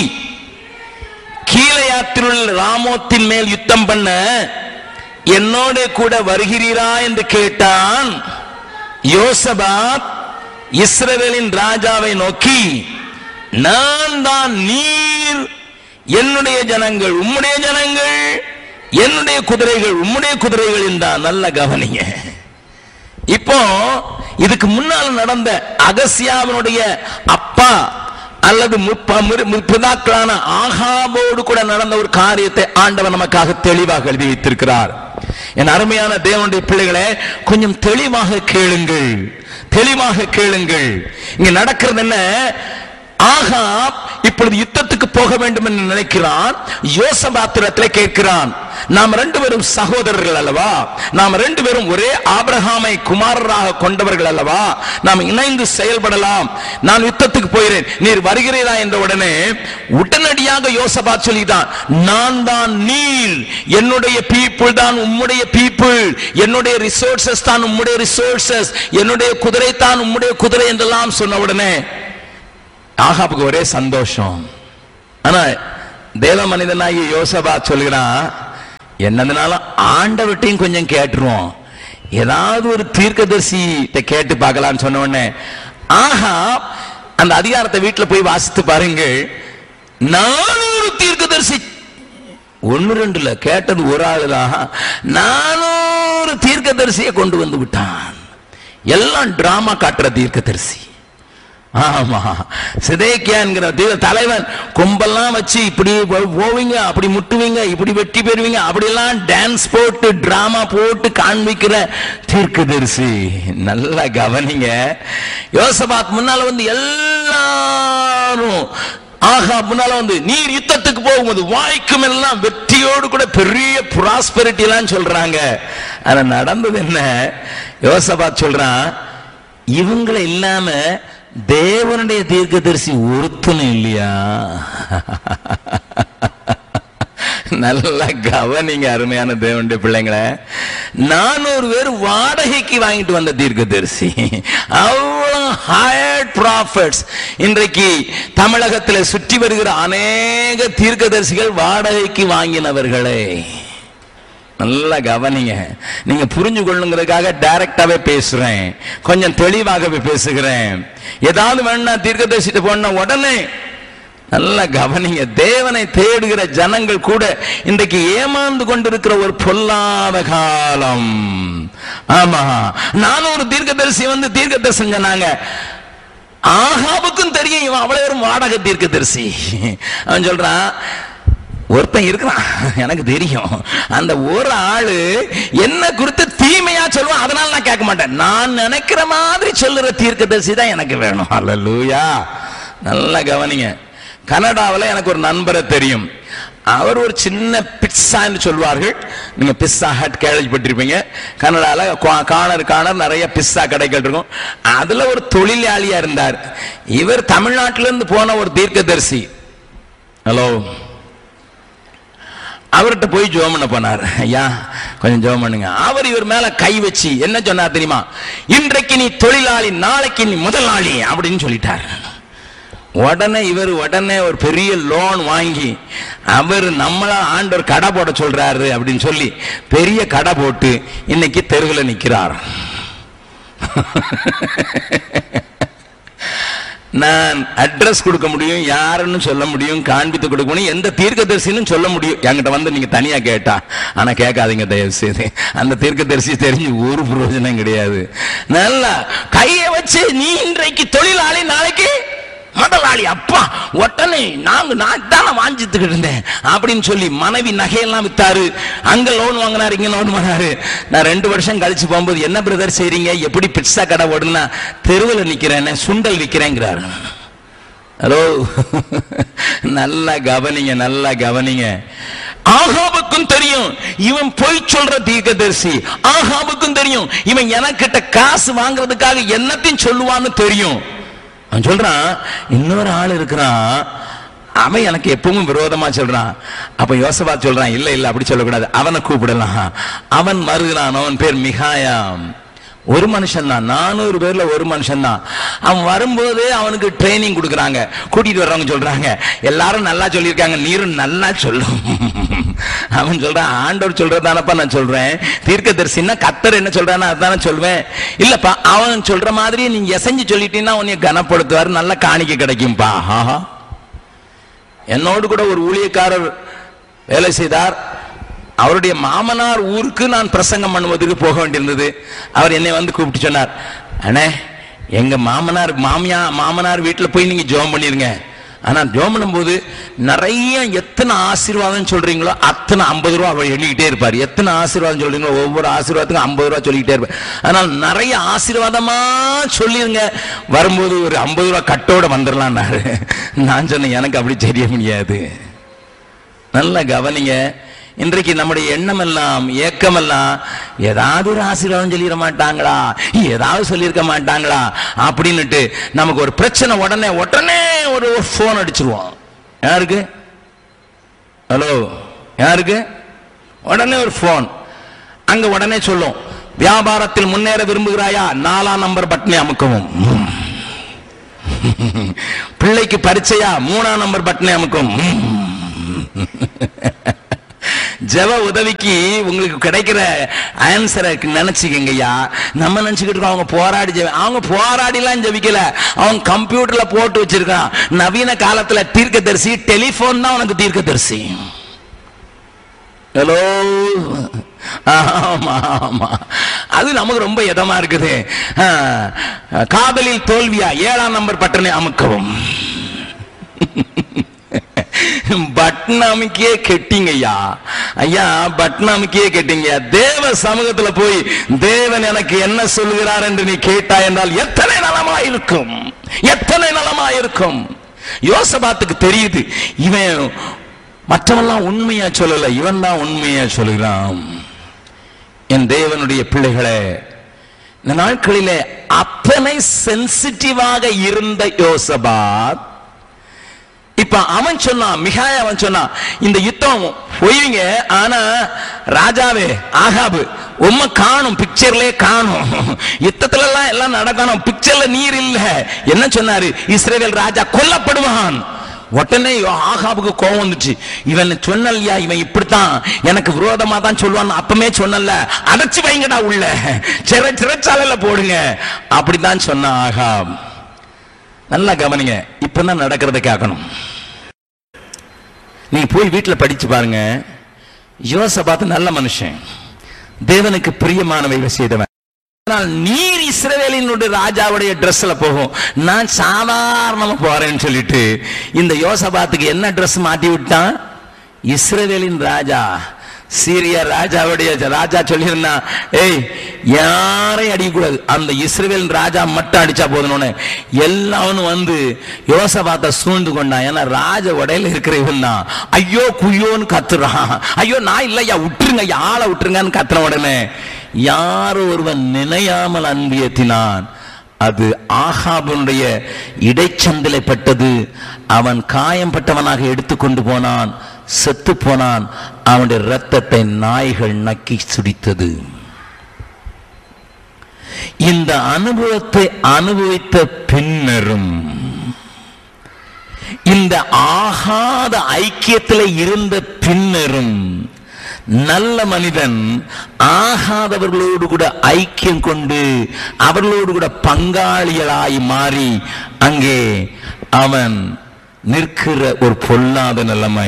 கீழையாத்தில் உள்ள ராமோத்தின் மேல் யுத்தம் பண்ண என்னோட கூட வருகிறீரா என்று கேட்டான் யோசபாத் இஸ்ரவேலின் ராஜாவை நோக்கி நான் தான் நீர் என்னுடைய ஜனங்கள் உம்முடைய ஜனங்கள் என்னுடைய குதிரைகள் உம்முடைய குதிரைகள் என்றான் நல்ல கவனிங்க இப்போ இதுக்கு முன்னால் நடந்த அகசியாவினுடைய அப்பா அல்லது முப்ப- முறு- முற்பிதாக்களான ஆகாபோடு கூட நடந்த ஒரு காரியத்தை ஆண்டவர் நமக்காக தெளிவாக எழுதி வைத்திருக்கிறார் என் அருமையான தேவனுடைய பிள்ளைகளே கொஞ்சம் தெளிவாக கேளுங்கள் தெளிவாக கேளுங்கள் இங்க நடக்கிறது என்ன ஆகாப் இப்பொழுது யுத்தத்துக்கு போக வேண்டும் என்று நினைக்கிறான் யோசபாத்திரத்தில் கேட்கிறான் நாம் ரெண்டு பேரும் சகோதரர்கள் அல்லவா நாம் ரெண்டு பேரும் ஒரே ஆபிரகாமை குமாரராக கொண்டவர்கள் அல்லவா நாம் இணைந்து செயல்படலாம் நான் யுத்தத்துக்கு போகிறேன் நீர் வருகிறீரா என்ற உடனே உடனடியாக யோசபாத் சொல்லிதான் நான் தான் நீர் என்னுடைய பீப்புள் தான் உம்முடைய பீப்புள் என்னுடைய ரிசோர்சஸ் தான் உம்முடைய ரிசோர்சஸ் என்னுடைய குதிரை தான் உம்முடைய குதிரை என்றெல்லாம் சொன்ன உடனே ஆகாப்புக்கு ஒரே சந்தோஷம் ஆனா தேவ மனிதனாகி யோசபா சொல்கிறான் என்னதுனாலும் ஆண்டவட்டையும் கொஞ்சம் கேட்டுருவோம் ஏதாவது ஒரு தீர்க்கதரிசி கேட்டு பார்க்கலாம்னு சொன்ன உடனே ஆஹா அந்த அதிகாரத்தை வீட்டுல போய் வாசித்து பாருங்கள் நானூறு தீர்க்கதரிசி ஒன்னு ரெண்டு இல்ல கேட்டது ஒரு ஆளு தான் நானூறு தீர்க்கதரிசியை கொண்டு வந்து விட்டான் எல்லாம் டிராமா காட்டுற தீர்க்கதரிசி ஆமா சிதேக்கியா என்கிற தீ- தலைவன் கும்பெல்லாம் வச்சு இப்படி போ- போவீங்க அப்படி முட்டுவீங்க இப்படி வெட்டி பெறுவீங்க அப்படியெல்லாம் டான்ஸ் போட்டு டிராமா போட்டு காண்பிக்கிற தீர்க்கதரிசி நல்லா கவனிங்க யோசபாத் முன்னால வந்து எல்லாரும் ஆகா முன்னால வந்து நீர் யுத்தத்துக்கு போகும்போது வாய்க்கும் எல்லாம் வெற்றியோடு கூட பெரிய ப்ராஸ்பெரிட்டி எல்லாம் சொல்றாங்க ஆனா நடந்தது என்ன யோசபாத் சொல்றான் இவங்களை இல்லாம தேவனுடைய தீர்க்கதரிசி ஒருத்தனும் இல்லையா நல்ல கவனிங்க அருமையான தேவனுடைய பிள்ளைங்கள நானூறு பேர் வாடகைக்கு வாங்கிட்டு வந்த தீர்க்கதரிசி அவ்வளவு ஹயர்ட் ப்ராஃபிட்ஸ் இன்றைக்கு தமிழகத்தில் சுற்றி வருகிற அநேக தீர்க்கதரிசிகள் வாடகைக்கு வாங்கினவர்களே நல்லா கவனிங்க நீங்க புரிஞ்சு கொள்ளுங்கிறதுக்காக டைரக்டாவே பேசுறேன் கொஞ்சம் தெளிவாகவே பேசுகிறேன் ஏதாவது வேணா தீர்க்கதரிசிட்டு போன உடனே நல்ல கவனிங்க தேவனை தேடுகிற ஜனங்கள் கூட இன்றைக்கு ஏமாந்து கொண்டிருக்கிற ஒரு பொல்லாத காலம் ஆமா நானூறு தீர்க்கதரிசி வந்து தீர்க்க தரிசனம் சொன்னாங்க ஆகாவுக்கும் தெரியும் இவன் அவ்வளவு ஒரு வாடகை தீர்க்கதரிசி அவன் சொல்றான் ஒருத்தன் இருக்கிறான் எனக்கு தெரியும் அந்த ஒரு ஆளு என்ன குறித்து தீமையா சொல்லுவான் அதனால நான் கேட்க மாட்டேன் நான் நினைக்கிற மாதிரி சொல்லுற தீர்க்கதரிசி தான் எனக்கு வேணும் அல்லூயா நல்லா கவனிங்க கனடாவில் எனக்கு ஒரு நண்பரை தெரியும் அவர் ஒரு சின்ன பிட்சான்னு சொல்வார்கள் நீங்க பிஸ்ஸா ஹட் கேள்விப்பட்டிருப்பீங்க கனடால கா- காணர் காணர் நிறைய பிஸ்ஸா கடைகள் இருக்கும் அதுல ஒரு தொழிலாளியா இருந்தார் இவர் தமிழ்நாட்டில இருந்து போன ஒரு தீர்க்கதரிசி ஹலோ அவர்கிட்ட போய் ஜோம் பண்ண போனார் ஐயா கொஞ்சம் ஜோம் பண்ணுங்க அவர் இவர் மேல கை வச்சு என்ன சொன்னார் தெரியுமா இன்றைக்கு நீ தொழிலாளி நாளைக்கு நீ முதலாளி அப்படின்னு சொல்லிட்டார் உடனே இவர் உடனே ஒரு பெரிய லோன் வாங்கி அவர் நம்மளா ஆண்டவர் கடை போட சொல்றாரு அப்படின்னு சொல்லி பெரிய கடை போட்டு இன்னைக்கு தெருவில் நிக்கிறார் நான் அட்ரஸ் கொடுக்க முடியும் யாருன்னு சொல்ல முடியும் காண்பித்து கொடுக்க முடியும் எந்த தீர்க்கதரிசின்னு சொல்ல முடியும் என்கிட்ட வந்து நீங்க தனியா கேட்டா ஆனா கேட்காதீங்க தயவு செய்து அந்த தீர்க்கதரிசி தெரிஞ்சு ஒரு பிரயோஜனம் கிடையாது நல்லா கையை வச்சு நீ இன்றைக்கு தொழிலாளி நாளைக்கு முதலாளி அப்பா உடனே நாங்க நான் தானே வாஞ்சித்துக்கிட்டு இருந்தேன் அப்படின்னு சொல்லி மனைவி நகையெல்லாம் வித்தாரு அங்க லோன் வாங்கினாரு இங்க லோன் வாங்கினாரு நான் ரெண்டு வருஷம் கழிச்சு போகும்போது என்ன பிரதர் செய்றீங்க எப்படி பிட்சா கடை ஓடுனா தெருவில் நிக்கிறேன் சுண்டல் விற்கிறேங்கிறாரு ஹலோ நல்லா கவனிங்க நல்லா கவனிங்க ஆகாபுக்கும் தெரியும் இவன் பொய் சொல்ற தீர்க்கதரிசி ஆகாபுக்கும் தெரியும் இவன் எனக்கிட்ட காசு வாங்குறதுக்காக என்னத்தையும் சொல்லுவான்னு தெரியும் அவன் சொல்றான் இன்னொரு ஆள் இருக்கிறான் அவன் எனக்கு எப்பவும் விரோதமா சொல்றான் அப்ப யோசபா சொல்றான் இல்ல இல்ல அப்படி சொல்லக்கூடாது அவனை கூப்பிடலாம் அவன் மறுகிறான் அவன் பேர் மிகாயாம் ஒரு மனுஷன் தான் நானூறு பேர்ல ஒரு மனுஷன் தான் அவன் வரும்போது அவனுக்கு ட்ரைனிங் கொடுக்குறாங்க கூட்டிட்டு வர்றவங்க சொல்றாங்க எல்லாரும் நல்லா சொல்லியிருக்காங்க நீரும் நல்லா சொல்லும் அவன் சொல்றான் ஆண்டவர் சொல்றதானப்பா நான் சொல்றேன் தீர்க்கதரிசின்னா கத்தர் என்ன சொல்றானோ அதானே சொல்வேன் இல்லப்பா அவன் சொல்ற மாதிரி நீங்க எசைஞ்சு சொல்லிட்டீங்கன்னா உன்னை கனப்படுத்துவார் நல்ல காணிக்கை கிடைக்கும்பா ஆஹா என்னோடு கூட ஒரு ஊழியக்காரர் வேலை செய்தார் அவருடைய மாமனார் ஊருக்கு நான் பிரசங்கம் பண்ணுவதற்கு போக வேண்டியிருந்தது அவர் என்னை வந்து கூப்பிட்டு சொன்னார் அண்ணே எங்க மாமனார் மாமியா மாமனார் வீட்டுல போய் நீங்க ஜோம் பண்ணிருங்க ஆனா ஜோம் பண்ணும்போது நிறைய எத்தனை ஆசீர்வாதம் சொல்றீங்களோ அத்தனை ஐம்பது ரூபா அவர் எண்ணிக்கிட்டே இருப்பார் எத்தனை ஆசீர்வாதம் சொல்றீங்களோ ஒவ்வொரு ஆசீர்வாதத்துக்கும் ஐம்பது ரூபா சொல்லிக்கிட்டே இருப்பார் அதனால் நிறைய ஆசீர்வாதமா சொல்லிருங்க வரும்போது ஒரு ஐம்பது ரூபா கட்டோட வந்துடலாம்னாரு நான் சொன்னேன் எனக்கு அப்படி தெரிய முடியாது நல்லா கவனிங்க இன்றைக்கு நம்முடைய எண்ணம் எல்லாம் ஏக்கம் எல்லாம் ஏதாவது ஒரு ஆசீர்வாதம் சொல்லிட மாட்டாங்களா ஏதாவது சொல்லியிருக்க மாட்டாங்களா அப்படின்னுட்டு நமக்கு ஒரு பிரச்சனை உடனே உடனே ஒரு போன் அடிச்சிருவோம் யாருக்கு ஹலோ யாருக்கு உடனே ஒரு போன் அங்க உடனே சொல்லும் வியாபாரத்தில் முன்னேற விரும்புகிறாயா நாலாம் நம்பர் பட்டனை அமுக்கவும் பிள்ளைக்கு பரீட்சையா மூணாம் நம்பர் பட்டனை அமுக்கும் ஜெப உதவிக்கு உங்களுக்கு கிடைக்கிற ஆன்சரை நினைச்சுக்கங்கய்யா நம்ம நினைச்சுக்கிட்டு இருக்கோம் அவங்க போராடி ஜெப அவங்க போராடிலாம் ஜெபிக்கல அவங்க கம்ப்யூட்டர்ல போட்டு வச்சிருக்கான் நவீன காலத்துல தீர்க்கதரிசி டெலிபோன் தான் உனக்கு தீர்க்கதரிசி ஹலோ ஆமா ஆமா அது நமக்கு ரொம்ப இதமா இருக்குது ஆ, காதலில் தோல்வியா ஏழாம் நம்பர் பட்டனை அமுக்கவும் பட்டன் அமைக்கியே கெட்டிங்க ஐயா ஐயா பட்டன் அமைக்கியே கெட்டிங்க தேவ சமூகத்துல போய் தேவன் எனக்கு என்ன சொல்லுகிறார் என்று நீ கேட்டாய் என்றால் எத்தனை நலமா இருக்கும் எத்தனை நலமா இருக்கும் யோசபாத்துக்கு தெரியுது இவன் மற்றவெல்லாம் உண்மையா சொல்லல இவன் தான் உண்மையா சொல்லுகிறான் என் தேவனுடைய பிள்ளைகளே இந்த நாட்களிலே அத்தனை சென்சிட்டிவாக இருந்த யோசபாத் இப்ப அவன் சொன்னான் மிகாய அவன் சொன்னான் இந்த யுத்தம் போய்வீங்க ஆனா ராஜாவே ஆகாபு உம்மை காணும் பிக்சர்லயே காணும் யுத்தத்துல எல்லாம் எல்லாம் நடக்கணும் பிக்சர்ல நீர் இல்ல என்ன சொன்னாரு இஸ்ரேல் ராஜா கொல்லப்படுவான் உடனே ஆகாபுக்கு கோவம் வந்துச்சு இவன் சொன்னல்யா இவன் இப்படித்தான் எனக்கு விரோதமா தான் சொல்லுவான் அப்பமே சொன்னல அடைச்சு வைங்கடா உள்ள சிறை சிறைச்சாலையில போடுங்க அப்படித்தான் சொன்னான் ஆகாப் நல்லா கவனிங்க இப்பதான் நடக்கிறத கேட்கணும் நீங்க போய் வீட்டுல படிச்சு பாருங்க யோசபாத் நல்ல மனுஷன் தேவனுக்கு பிரியமானவைகளை செய்தவன் ஆனால் நீர் இஸ்ரவேலினுடைய ராஜாவுடைய ட்ரெஸ்ல போகும் நான் சாதாரணமா போறேன்னு சொல்லிட்டு இந்த யோசபாத்துக்கு என்ன ட்ரெஸ் மாட்டி விட்டான் இஸ்ரவேலின் ராஜா சீரியா ராஜாவுடைய ராஜா சொல்லியிருந்தான் ஏய் யாரையும் அடிக்கக்கூடாது அந்த இஸ்ரவேல் ராஜா மட்டும் அடிச்சா போதும்னு எல்லாவனும் வந்து யோசபாத்தை சூழ்ந்து கொண்டான் ஏன்னா ராஜ உடையில இருக்கிற இவன் தான் ஐயோ குய்யோன்னு கத்துறான் ஐயோ நான் இல்லையா விட்டுருங்க ஐயா, ஆளை விட்டுருங்கன்னு கத்துன உடனே யாரோ ஒருவன் நினையாமல் அன்பியத்தினான் அது ஆகாபனுடைய இடைச்சந்திலை பட்டது அவன் காயம்பட்டவனாக எடுத்துக்கொண்டு போனான் செத்து போனான் அவனுடைய இரத்தத்தை நாய்கள் நக்கி சுடித்தது இந்த அனுபவத்தை அனுபவித்த பின்னரும் இந்த ஆகாத ஐக்கியத்தில் இருந்த பின்னரும் நல்ல மனிதன் ஆகாதவர்களோடு கூட ஐக்கியம் கொண்டு அவர்களோடு கூட பங்காளிகளாய் மாறி அங்கே அவன் நிற்கிற ஒரு பொல்லாத நிலைமை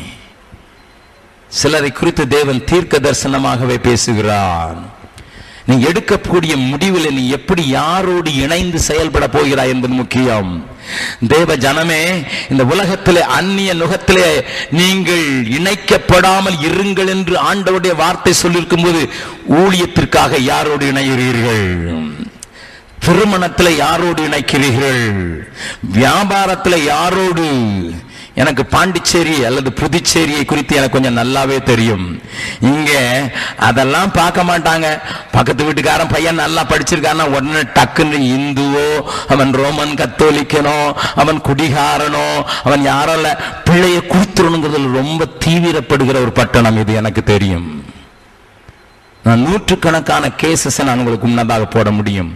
சிலரை குறித்து தேவன் தீர்க்க தரிசனமாகவே பேசுகிறான் நீ எடுக்கக்கூடிய முடிவில் நீ எப்படி யாரோடு இணைந்து செயல்பட போகிறாய் என்பது முக்கியம் தேவ ஜனமே இந்த உலகத்திலே அந்நிய நுகத்திலே நீங்கள் இணைக்கப்படாமல் இருங்கள் என்று ஆண்டவருடைய வார்த்தை சொல்லியிருக்கும் போது ஊழியத்திற்காக யாரோடு இணைகிறீர்கள் திருமணத்தில் யாரோடு இணைக்கிறீர்கள் வியாபாரத்தில் யாரோடு எனக்கு பாண்டிச்சேரி அல்லது புதுச்சேரியை குறித்து எனக்கு கொஞ்சம் நல்லாவே தெரியும் இங்க அதெல்லாம் பார்க்க மாட்டாங்க பக்கத்து வீட்டுக்காரன் பையன் நல்லா படிச்சிருக்கான்னா உடனே டக்குன்னு இந்துவோ அவன் ரோமன் கத்தோலிக்கனோ அவன் குடிகாரனோ அவன் யாரோ இல்ல பிள்ளையை கொடுத்துருணுங்கிறதுல ரொம்ப தீவிரப்படுகிற ஒரு பட்டணம் இது எனக்கு தெரியும் நான் நூற்றுக்கணக்கான கேசஸ் நான் உங்களுக்கு முன்னதாக போட முடியும்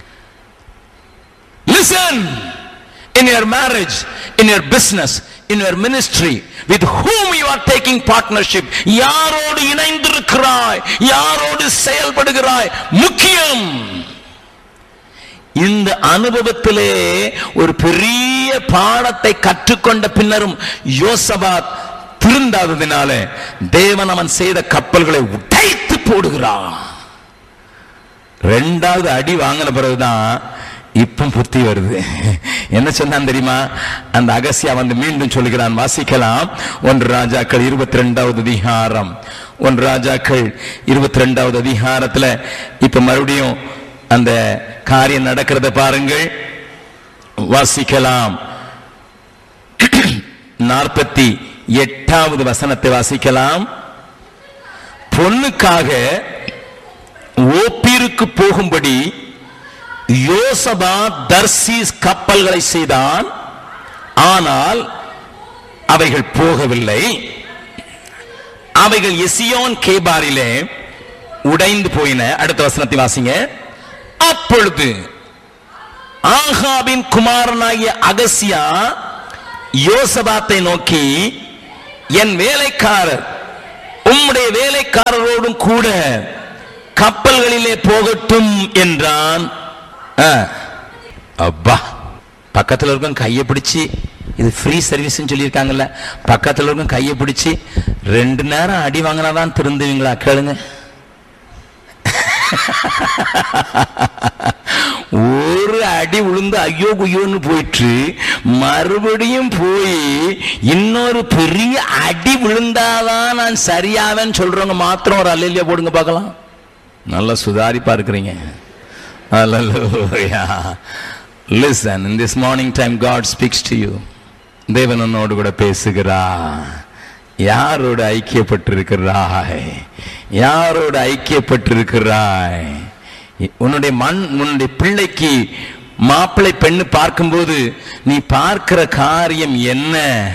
listen in your marriage in your business in your ministry with whom you are taking partnership யாரோடு இணைந்திருக்கிறாய் யாரோடு செயல்படுகிறாய் முக்கியம் இந்த அனுபவத்திலே ஒரு பெரிய பாடத்தை கற்றுக்கொண்ட பின்னரும் யோசபாத் திருந்தாததினால தேவன் அவன் செய்த கப்பல்களை உடைத்து போடுகிறான் ரெண்டாவது அடி வாங்கின பிறகுதான் இப்ப புத்தி வருது என்ன சொன்னான் தெரியுமா அந்த அகசியா வந்து மீண்டும் சொல்லுகிறான் வாசிக்கலாம் ஒன்று ராஜாக்கள் இருபத்தி ரெண்டாவது அதிகாரம் ஒன்று ராஜாக்கள் இருபத்தி ரெண்டாவது அதிகாரத்துல இப்ப மறுபடியும் அந்த காரியம் நடக்கிறத பாருங்கள் வாசிக்கலாம் நாற்பத்தி எட்டாவது வசனத்தை வாசிக்கலாம் பொண்ணுக்காக ஓப்பீருக்கு போகும்படி யோசபா தர்சீஸ் கப்பல்களை செய்தான் ஆனால் அவைகள் போகவில்லை அவைகள் எசியோன் கேபாரிலே உடைந்து போயின அடுத்த வசனத்தை வாசிங்க அப்பொழுது ஆகாபின் குமாரனாகிய அகசியா யோசபாத்தை நோக்கி என் வேலைக்காரர் உம்முடைய வேலைக்காரரோடும் கூட கப்பல்களிலே போகட்டும் என்றான் ஆ. அப்பா பக்கத்துல இருக்கும் கையை பிடிச்சி இது ஃப்ரீ சர்வீஸ் சொல்லியிருக்காங்கல்ல பக்கத்துல இருக்கும் கையை பிடிச்சி ரெண்டு நேரம் அடி வாங்கினாதான் திருந்துவீங்களா கேளுங்க ஒரு அடி விழுந்து ஐயோ குய்யோன்னு போயிட்டு மறுபடியும் போய் இன்னொரு பெரிய அடி விழுந்தாதான் நான் சரியாவேன்னு சொல்றவங்க மாத்திரம் ஒரு அல்லையா போடுங்க பார்க்கலாம் நல்லா சுதாரிப்பா இருக்கிறீங்க Hallelujah. Listen, in this morning time, God speaks to you. தேவன் உன்னோடு கூட பேசுகிறா யாரோடு ஐக்கியப்பட்டிருக்கிறாய் யாரோடு ஐக்கியப்பட்டிருக்கிறாய் உன்னுடைய மண் உன்னுடைய பிள்ளைக்கு மாப்பிள்ளை பெண்ணு பார்க்கும்போது நீ பார்க்கிற காரியம் என்ன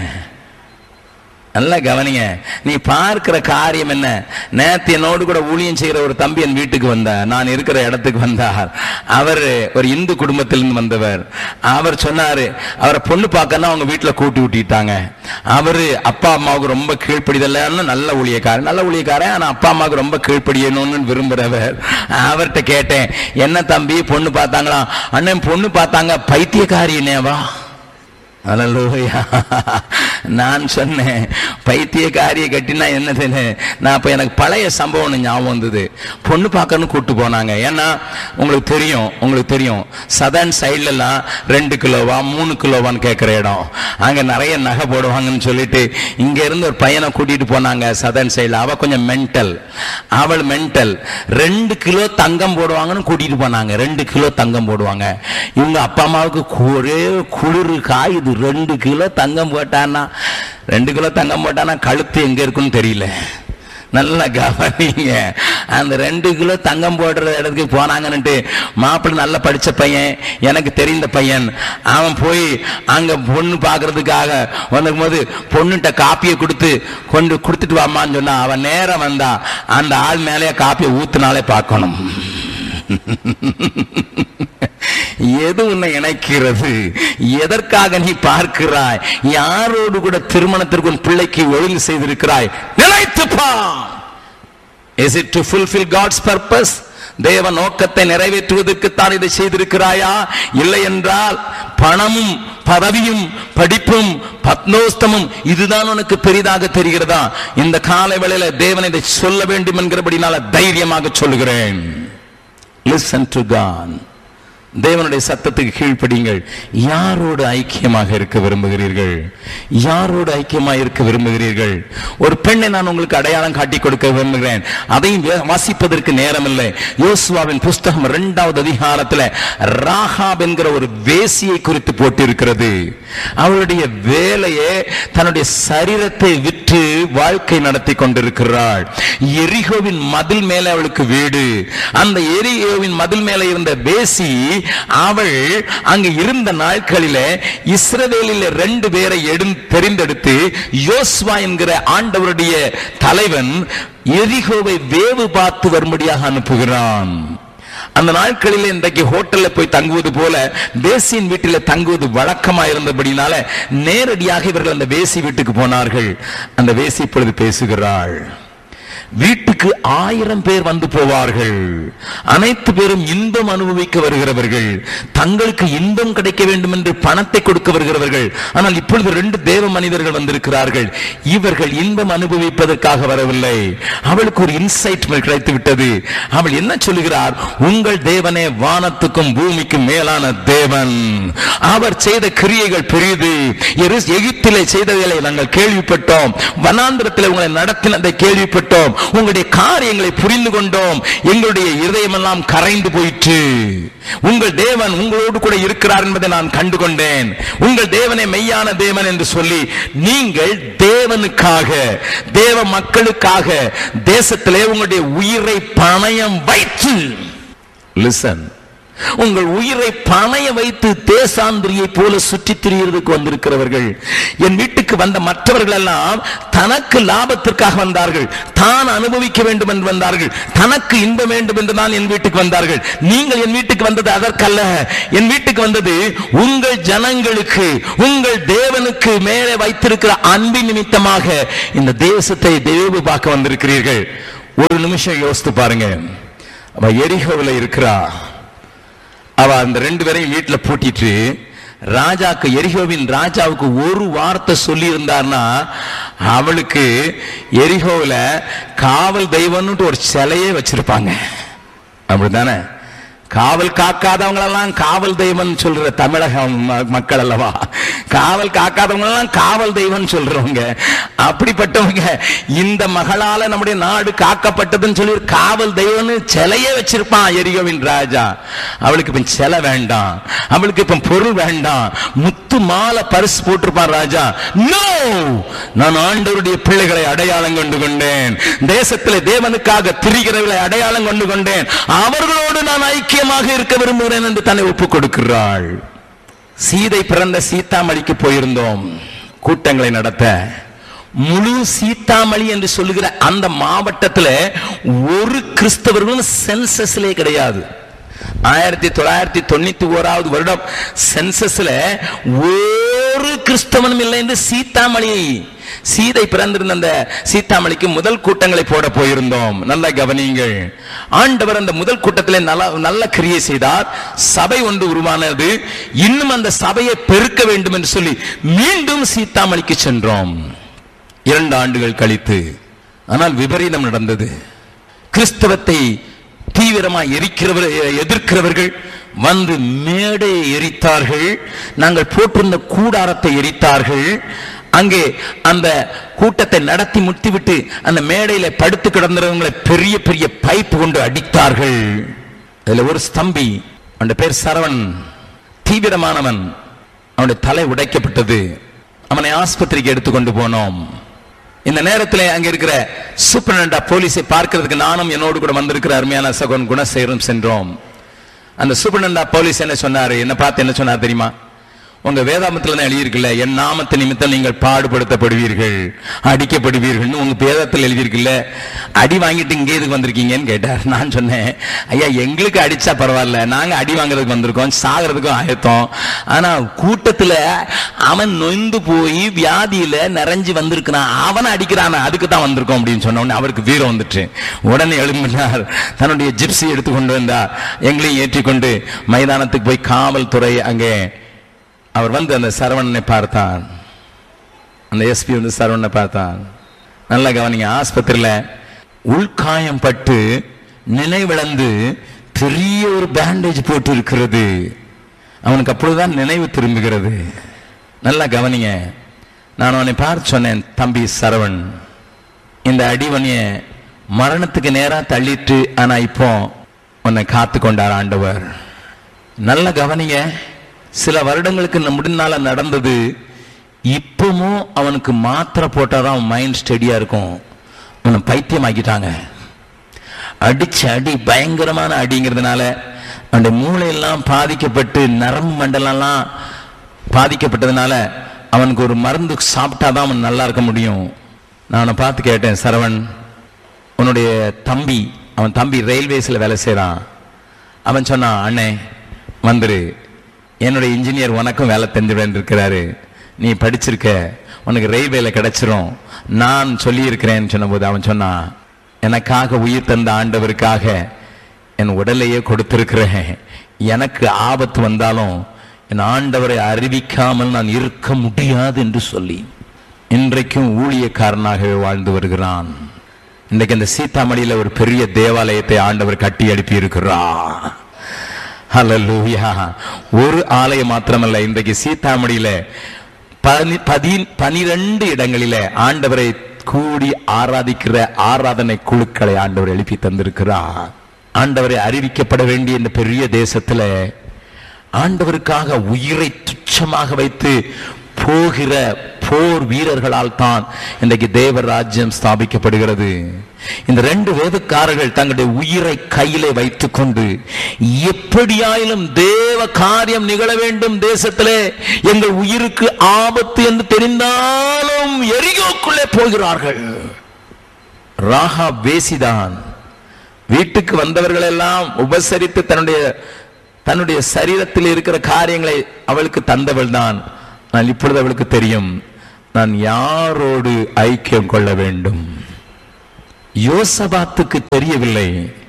நல்லா கவனிங்க நீ பார்க்கிற காரியம் என்ன நேத்து என்னோடு கூட ஊழியம் செய்கிற ஒரு தம்பி என் வீட்டுக்கு வந்தார் நான் இருக்கிற இடத்துக்கு வந்தார் அவர் ஒரு இந்து குடும்பத்திலிருந்து வந்தவர் அவர் சொன்னாரு அவரை பொண்ணு பார்க்கன்னா அவங்க வீட்டுல கூட்டி விட்டிட்டாங்க அவரு அப்பா அம்மாவுக்கு ரொம்ப கீழ்ப்படிதல்ல நல்ல ஊழியக்காரன் நல்ல ஊழியக்காரன் ஆனா அப்பா அம்மாவுக்கு ரொம்ப கீழ்ப்படியணும்னு விரும்புறவர் அவர்கிட்ட கேட்டேன் என்ன தம்பி பொண்ணு பார்த்தாங்களா அண்ணன் பொண்ணு பார்த்தாங்க பைத்தியக்காரி என்னவா Hallelujah. நான் சொன்னேன் பைத்தியக்காரியை கட்டினா என்னதுன்னு நான் அப்ப எனக்கு பழைய சம்பவம் ஒண்ணு ஞாபகம் வந்தது பொண்ணு பார்க்கணும் கூட்டு போனாங்க ஏன்னா உங்களுக்கு தெரியும் உங்களுக்கு தெரியும் சதர்ன் சைட்ல எல்லாம் ரெண்டு கிலோவா மூணு கிலோவான்னு கேட்கிற இடம் அங்க நிறைய நகை போடுவாங்கன்னு சொல்லிட்டு இங்க இருந்து ஒரு பையனை கூட்டிட்டு போனாங்க சதர்ன் சைடுல அவ கொஞ்சம் மென்டல் அவள் மென்டல் ரெண்டு கிலோ தங்கம் போடுவாங்கன்னு கூட்டிட்டு போனாங்க ரெண்டு கிலோ தங்கம் போடுவாங்க இவங்க அப்பா அம்மாவுக்கு கு- ஒரே குளிர் காயுது ரெண்டு கிலோ தங்கம் போட்டான்னா ரெண்டு கிலோ தங்கம் போட்டானா கழுத்து எங்க இருக்குன்னு தெரியல நல்லா கவனிங்க அந்த ரெண்டு கிலோ தங்கம் போடுற இடத்துக்கு போனாங்கன்னுட்டு மாப்பிள்ளை நல்லா படிச்ச பையன் எனக்கு தெரிந்த பையன் அவன் போய் அங்க பொண்ணு பார்க்கறதுக்காக வந்திருக்கும் போது பொண்ணுகிட்ட காப்பியை கொடுத்து கொண்டு கொடுத்துட்டு வாமான்னு சொன்னா அவன் நேரம் வந்தா அந்த ஆள் மேலேயே காப்பியை ஊத்துனாலே பார்க்கணும் எது உன்னை இணைக்கிறது எதற்காக நீ பார்க்கிறாய் யாரோடு கூட திருமணத்திற்கு உன் பிள்ளைக்கு ஒழுங்கு செய்திருக்கிறாய் நிலைத்துப்பா is it to fulfill God's purpose தேவ நோக்கத்தை நிறைவேற்றுவதற்கு தான் இதை செய்திருக்கிறாயா இல்லை என்றால் பணமும் பதவியும் படிப்பும் பத்னோஸ்தமும் இதுதான் உனக்கு பெரிதாக தெரிகிறதா இந்த காலை வேளையில தேவன் இதை சொல்ல வேண்டும் என்கிறபடினால தைரியமாக சொல்லுகிறேன் லிசன் டு கான் தேவனுடைய சத்தத்துக்கு கீழ்ப்படிங்கள் யாரோடு ஐக்கியமாக இருக்க விரும்புகிறீர்கள் யாரோடு ஐக்கியமாக இருக்க விரும்புகிறீர்கள் ஒரு பெண்ணை நான் உங்களுக்கு அடையாளம் காட்டி கொடுக்க விரும்புகிறேன் அதையும் வே- வாசிப்பதற்கு நேரம் இல்லை யோசுவாவின் புஸ்தகம் இரண்டாவது அதிகாரத்துல ராகாப் என்கிற ஒரு வேசியை குறித்து போட்டிருக்கிறது அவளுடைய வேலையே தன்னுடைய சரீரத்தை விற்று வாழ்க்கை நடத்தி கொண்டிருக்கிறாள் எரிகோவின் மதில் மேலே அவளுக்கு வீடு அந்த எரிகோவின் மதில் மேலே இருந்த வேசி அவள் அங்கு இருந்த நாட்களிலே இஸ்ரவேலில் ரெண்டு பேரை எடு தெரிந்தெடுத்து யோசுவா என்கிற ஆண்டவருடைய தலைவன் எரிகோவை வேவு பார்த்து வரும்படியாக அனுப்புகிறான் அந்த நாட்களில் இன்றைக்கு ஹோட்டல்ல போய் தங்குவது போல வேசியின் வீட்டில தங்குவது வழக்கமா இருந்தபடினால நேரடியாக இவர்கள் அந்த வேசி வீட்டுக்கு போனார்கள் அந்த வேசி இப்பொழுது பேசுகிறாள் வீட்டுக்கு ஆயிரம் பேர் வந்து போவார்கள் அனைத்து பேரும் இன்பம் அனுபவிக்க வருகிறவர்கள் தங்களுக்கு இன்பம் கிடைக்க வேண்டும் என்று பணத்தை கொடுக்க வருகிறவர்கள் ஆனால் இப்பொழுது ரெண்டு தேவ மனிதர்கள் வந்திருக்கிறார்கள் இவர்கள் இன்பம் அனுபவிப்பதற்காக வரவில்லை அவளுக்கு ஒரு இன்சைட் கிடைத்து விட்டது அவள் என்ன சொல்லுகிறார் உங்கள் தேவனே வானத்துக்கும் பூமிக்கும் மேலான தேவன் அவர் செய்த கிரியைகள் பெரியது எரு- எகிப்திலே செய்ததை நாங்கள் கேள்விப்பட்டோம் வனாந்திரத்தில் உங்களை நடத்தினதை கேள்விப்பட்டோம் உங்களுடைய காரியங்களை புரிந்து கொண்டோம் எங்களுடைய இருதயமெல்லாம் கரைந்து போயிற்று உங்கள் தேவன் உங்களோடு கூட இருக்கிறார் என்பதை நான் கண்டு கொண்டேன் உங்கள் தேவனே மெய்யான தேவன் என்று சொல்லி நீங்கள் தேவனுக்காக தேவ மக்களுக்காக தேசத்திலே உங்களுடைய உயிரை பணயம் வைத்து லிசன் உங்கள் உயிரை பணைய வைத்து தேசாந்திரியை போல சுற்றித் திரிகிறதுக்கு வந்திருக்கிறவர்கள் என் வீட்டுக்கு வந்த மற்றவர்கள் எல்லாம் தனக்கு லாபத்திற்காக வந்தார்கள் தான் அனுபவிக்க வேண்டும் என்று வந்தார்கள் தனக்கு இன்பம் வேண்டும் என்று தான் என் வீட்டுக்கு வந்தார்கள் நீங்கள் என் வீட்டுக்கு வந்தது அதற்கல்ல என் வீட்டுக்கு வந்தது உங்கள் ஜனங்களுக்கு உங்கள் தேவனுக்கு மேலே வைத்திருக்கிற அன்பின் நிமித்தமாக இந்த தேசத்தை தேவு பார்க்க வந்திருக்கிறீர்கள் ஒரு நிமிஷம் யோசித்து பாருங்க அவ எரிகோவில் இருக்கிறா அவ அந்த ரெண்டு பேரையும் வீட்டுல பூட்டிட்டு ராஜாக்கு எரிகோவின் ராஜாவுக்கு ஒரு வார்த்தை சொல்லி இருந்தார்னா அவளுக்கு எரிகோவில் காவல் தெய்வம்னுட்டு ஒரு சிலையே வச்சிருப்பாங்க அப்படிதானே காவல் காக்காதவங்களெல்லாம் காவல் தெய்வம் சொல்ற தமிழக ம- மக்கள் அல்லவா காவல் காக்காதவங்களெல்லாம் காவல் தெய்வம் சொல்றவங்க அப்படிப்பட்டவங்க இந்த மகளால நம்முடைய நாடு காக்கப்பட்டதுன்னு சொல்லி ஒரு காவல் தெய்வம்னு சிலையே வச்சிருப்பான் எரியோவின் ராஜா அவளுக்கு இப்ப சிலை வேண்டாம் அவளுக்கு இப்ப பொருள் வேண்டாம் முத்து மாலை பரிசு போட்டிருப்பான் ராஜா நோ நான் ஆண்டவருடைய பிள்ளைகளை அடையாளம் கொண்டு கொண்டேன் தேசத்திலே தேவனுக்காக திரிகிறவர்களை அடையாளம் கொண்டு கொண்டேன் அவர்களோடு நான் ஐக்கியமாக இருக்க விரும்புகிறேன் என்று தன்னை ஒப்புக் கொடுக்கிறாள் சீதை பிறந்த சீத்தாமணிக்கு போயிருந்தோம் கூட்டங்களை நடத்த முழு சீத்தாமணி என்று சொல்லுகிற அந்த மாவட்டத்துல ஒரு கிறிஸ்தவர்களும் சென்சஸ்லே கிடையாது ஆயிரத்தி தொள்ளாயிரத்தி தொண்ணூத்தி ஓராவது வருடம் சென்சஸ்ல ஒரு கிறிஸ்தவனும் இல்லை என்று சீத்தாமணி சீதை பிறந்திருந்த அந்த சீத்தாமணிக்கு முதல் கூட்டங்களை போட போயிருந்தோம் நல்ல கவனியுங்கள் ஆண்டவர் அந்த முதல் கூட்டத்திலே நல்ல நல்ல கிரியை செய்தார் சபை ஒன்று உருவானது இன்னும் அந்த சபையை பெருக்க வேண்டும் என்று சொல்லி மீண்டும் சீத்தாமணிக்கு சென்றோம் இரண்டு ஆண்டுகள் கழித்து ஆனால் விபரீதம் நடந்தது கிறிஸ்தவத்தை தீவிரமாக எரிக்கிறவர் எதிர்க்கிறவர்கள் வந்து மேடையை எரித்தார்கள் நாங்கள் போட்டிருந்த கூடாரத்தை எரித்தார்கள் அங்கே அந்த கூட்டத்தை நடத்தி முடித்துவிட்டு அந்த மேடையில படுத்து கிடந்தவங்களை பெரிய பெரிய பைப் கொண்டு அடித்தார்கள் அதுல ஒரு ஸ்தம்பி அவன் பேர் சரவணன் தீவிரமானவன் அவனுடைய தலை உடைக்கப்பட்டது அவனை ஆஸ்பத்திரிக்கு எடுத்துக்கொண்டு போனோம் இந்த நேரத்தில் அங்க இருக்கிற சூப்பரண்டா போலீஸை பார்க்கிறதுக்கு நானும் என்னோடு கூட வந்திருக்கிற அருமையான சகோன் குணசேகரம் சென்றோம் அந்த சூப்பரண்டா போலீஸ் என்ன சொன்னாரு என்ன பார்த்து என்ன சொன்னார் தெரியுமா உங்க வேதாமத்துல தான் எழுதியிருக்குல்ல என் நாமத்து நிமித்தம் நீங்கள் பாடுபடுத்தப்படுவீர்கள் அடிக்கப்படுவீர்கள்னு உங்க வேதத்தில் எழுதியிருக்குல்ல அடி வாங்கிட்டு இங்கே எதுக்கு வந்திருக்கீங்கன்னு கேட்டார் நான் சொன்னேன் ஐயா எங்களுக்கு அடிச்சா பரவாயில்ல நாங்க அடி வாங்குறதுக்கு வந்திருக்கோம் சாகிறதுக்கும் ஆயத்தம் ஆனா கூட்டத்துல அவன் நொந்து போய் வியாதியில நிறைஞ்சு வந்திருக்கிறான் அவனை அடிக்கிறான் அதுக்கு தான் வந்திருக்கோம் அப்படின்னு சொன்ன உடனே அவருக்கு வீரம் வந்துட்டு உடனே எழும்பினார் தன்னுடைய ஜிப்சி எடுத்து கொண்டு வந்தார் எங்களையும் ஏற்றிக்கொண்டு மைதானத்துக்கு போய் காவல்துறை அங்கே அவர் வந்து அந்த சரவணனை பார்த்தான் அந்த எஸ்பி வந்து சரவணனை பார்த்தான் நல்லா கவனிங்க ஆஸ்பத்திரியில உள்காயம் பட்டு நினைவிழந்து பெரிய ஒரு பேண்டேஜ் போட்டு இருக்கிறது அவனுக்கு அப்பொழுதுதான் நினைவு திரும்புகிறது நல்லா கவனிங்க நான் அவனை பார்த்து சொன்னேன் தம்பி சரவண் இந்த அடிவனிய மரணத்துக்கு நேரா தள்ளிட்டு ஆனா இப்போ உன்னை காத்து கொண்டார் ஆண்டவர் நல்ல கவனிங்க சில வருடங்களுக்கு ந- முன்னால நடந்தது இப்பவும் அவனுக்கு மாத்திரை போட்டாதான் அவன் மைண்ட் ஸ்டெடியா இருக்கும் அவனை பைத்தியமாக்கிட்டாங்க அடிச்ச அடி பயங்கரமான அடிங்கிறதுனால அவனுடைய மூளையெல்லாம் பாதிக்கப்பட்டு நரம்பு மண்டலம்லாம் பாதிக்கப்பட்டதுனால அவனுக்கு ஒரு மருந்து சாப்பிட்டாதான் அவன் நல்லா இருக்க முடியும் நான் அவனை பார்த்து கேட்டேன் சரவண் உன்னுடைய தம்பி அவன் தம்பி ரயில்வேஸ்ல வேலை செய்றான் அவன் சொன்னான் அண்ணே வந்துரு என்னுடைய இன்ஜினியர் உனக்கும் வேலை தெரிஞ்சுடன் இருக்கிறாரு நீ படிச்சிருக்க உனக்கு ரயில்வேல கிடைச்சிரும் நான் சொல்லி இருக்கிறேன்னு சொன்னபோது அவன் சொன்னான் எனக்காக உயிர் தந்த ஆண்டவருக்காக என் உடலையே கொடுத்திருக்கிறேன் எனக்கு ஆபத்து வந்தாலும் என் ஆண்டவரை அறிவிக்காமல் நான் இருக்க முடியாது என்று சொல்லி இன்றைக்கும் ஊழியக்காரனாகவே வாழ்ந்து வருகிறான் இன்றைக்கு இந்த சீதாமணியில ஒரு பெரிய தேவாலயத்தை ஆண்டவர் கட்டி எழுப்பி இருக்கிறார் ஹalleluya ஒரு ஆலயம் மாத்திரமல்ல இன்றைக்கு சீதாமணியில பனி பதி- பனிரெண்டு இடங்களில ஆண்டவரை கூடி ஆராதிக்கிற ஆராதனை குழுக்களை ஆண்டவர் எழுப்பி தந்திருக்கிறார் ஆண்டவரை அறிவிக்கப்பட வேண்டிய இந்த பெரிய தேசத்துல ஆண்டவருக்காக உயிரை துச்சமாக வைத்து போகிற போர் வீரர்களால் தான் இன்றைக்கு தேவ ராஜ்யம் ஸ்தாபிக்கப்படுகிறது இந்த ரெண்டு வேதக்காரர்கள் தங்களுடைய உயிரை கையிலே வைத்துக்கொண்டு எப்படியாயிலும் தேவ காரியம் நிகழ வேண்டும் தேசத்திலே எங்கள் உயிருக்கு ஆபத்து என்று தெரிந்தாலும் எரியோக்குள்ளே போகிறார்கள் ராகா வேசிதான் வீட்டுக்கு வந்தவர்கள் எல்லாம் உபசரித்து தன்னுடைய தன்னுடைய சரீரத்தில் இருக்கிற காரியங்களை அவளுக்கு தந்தவள் தான் ஆனால் இப்பொழுது அவளுக்கு தெரியும் நான் யாரோடு ஐக்கியம் கொள்ள வேண்டும் யோசபாத்துக்கு தெரியவில்லை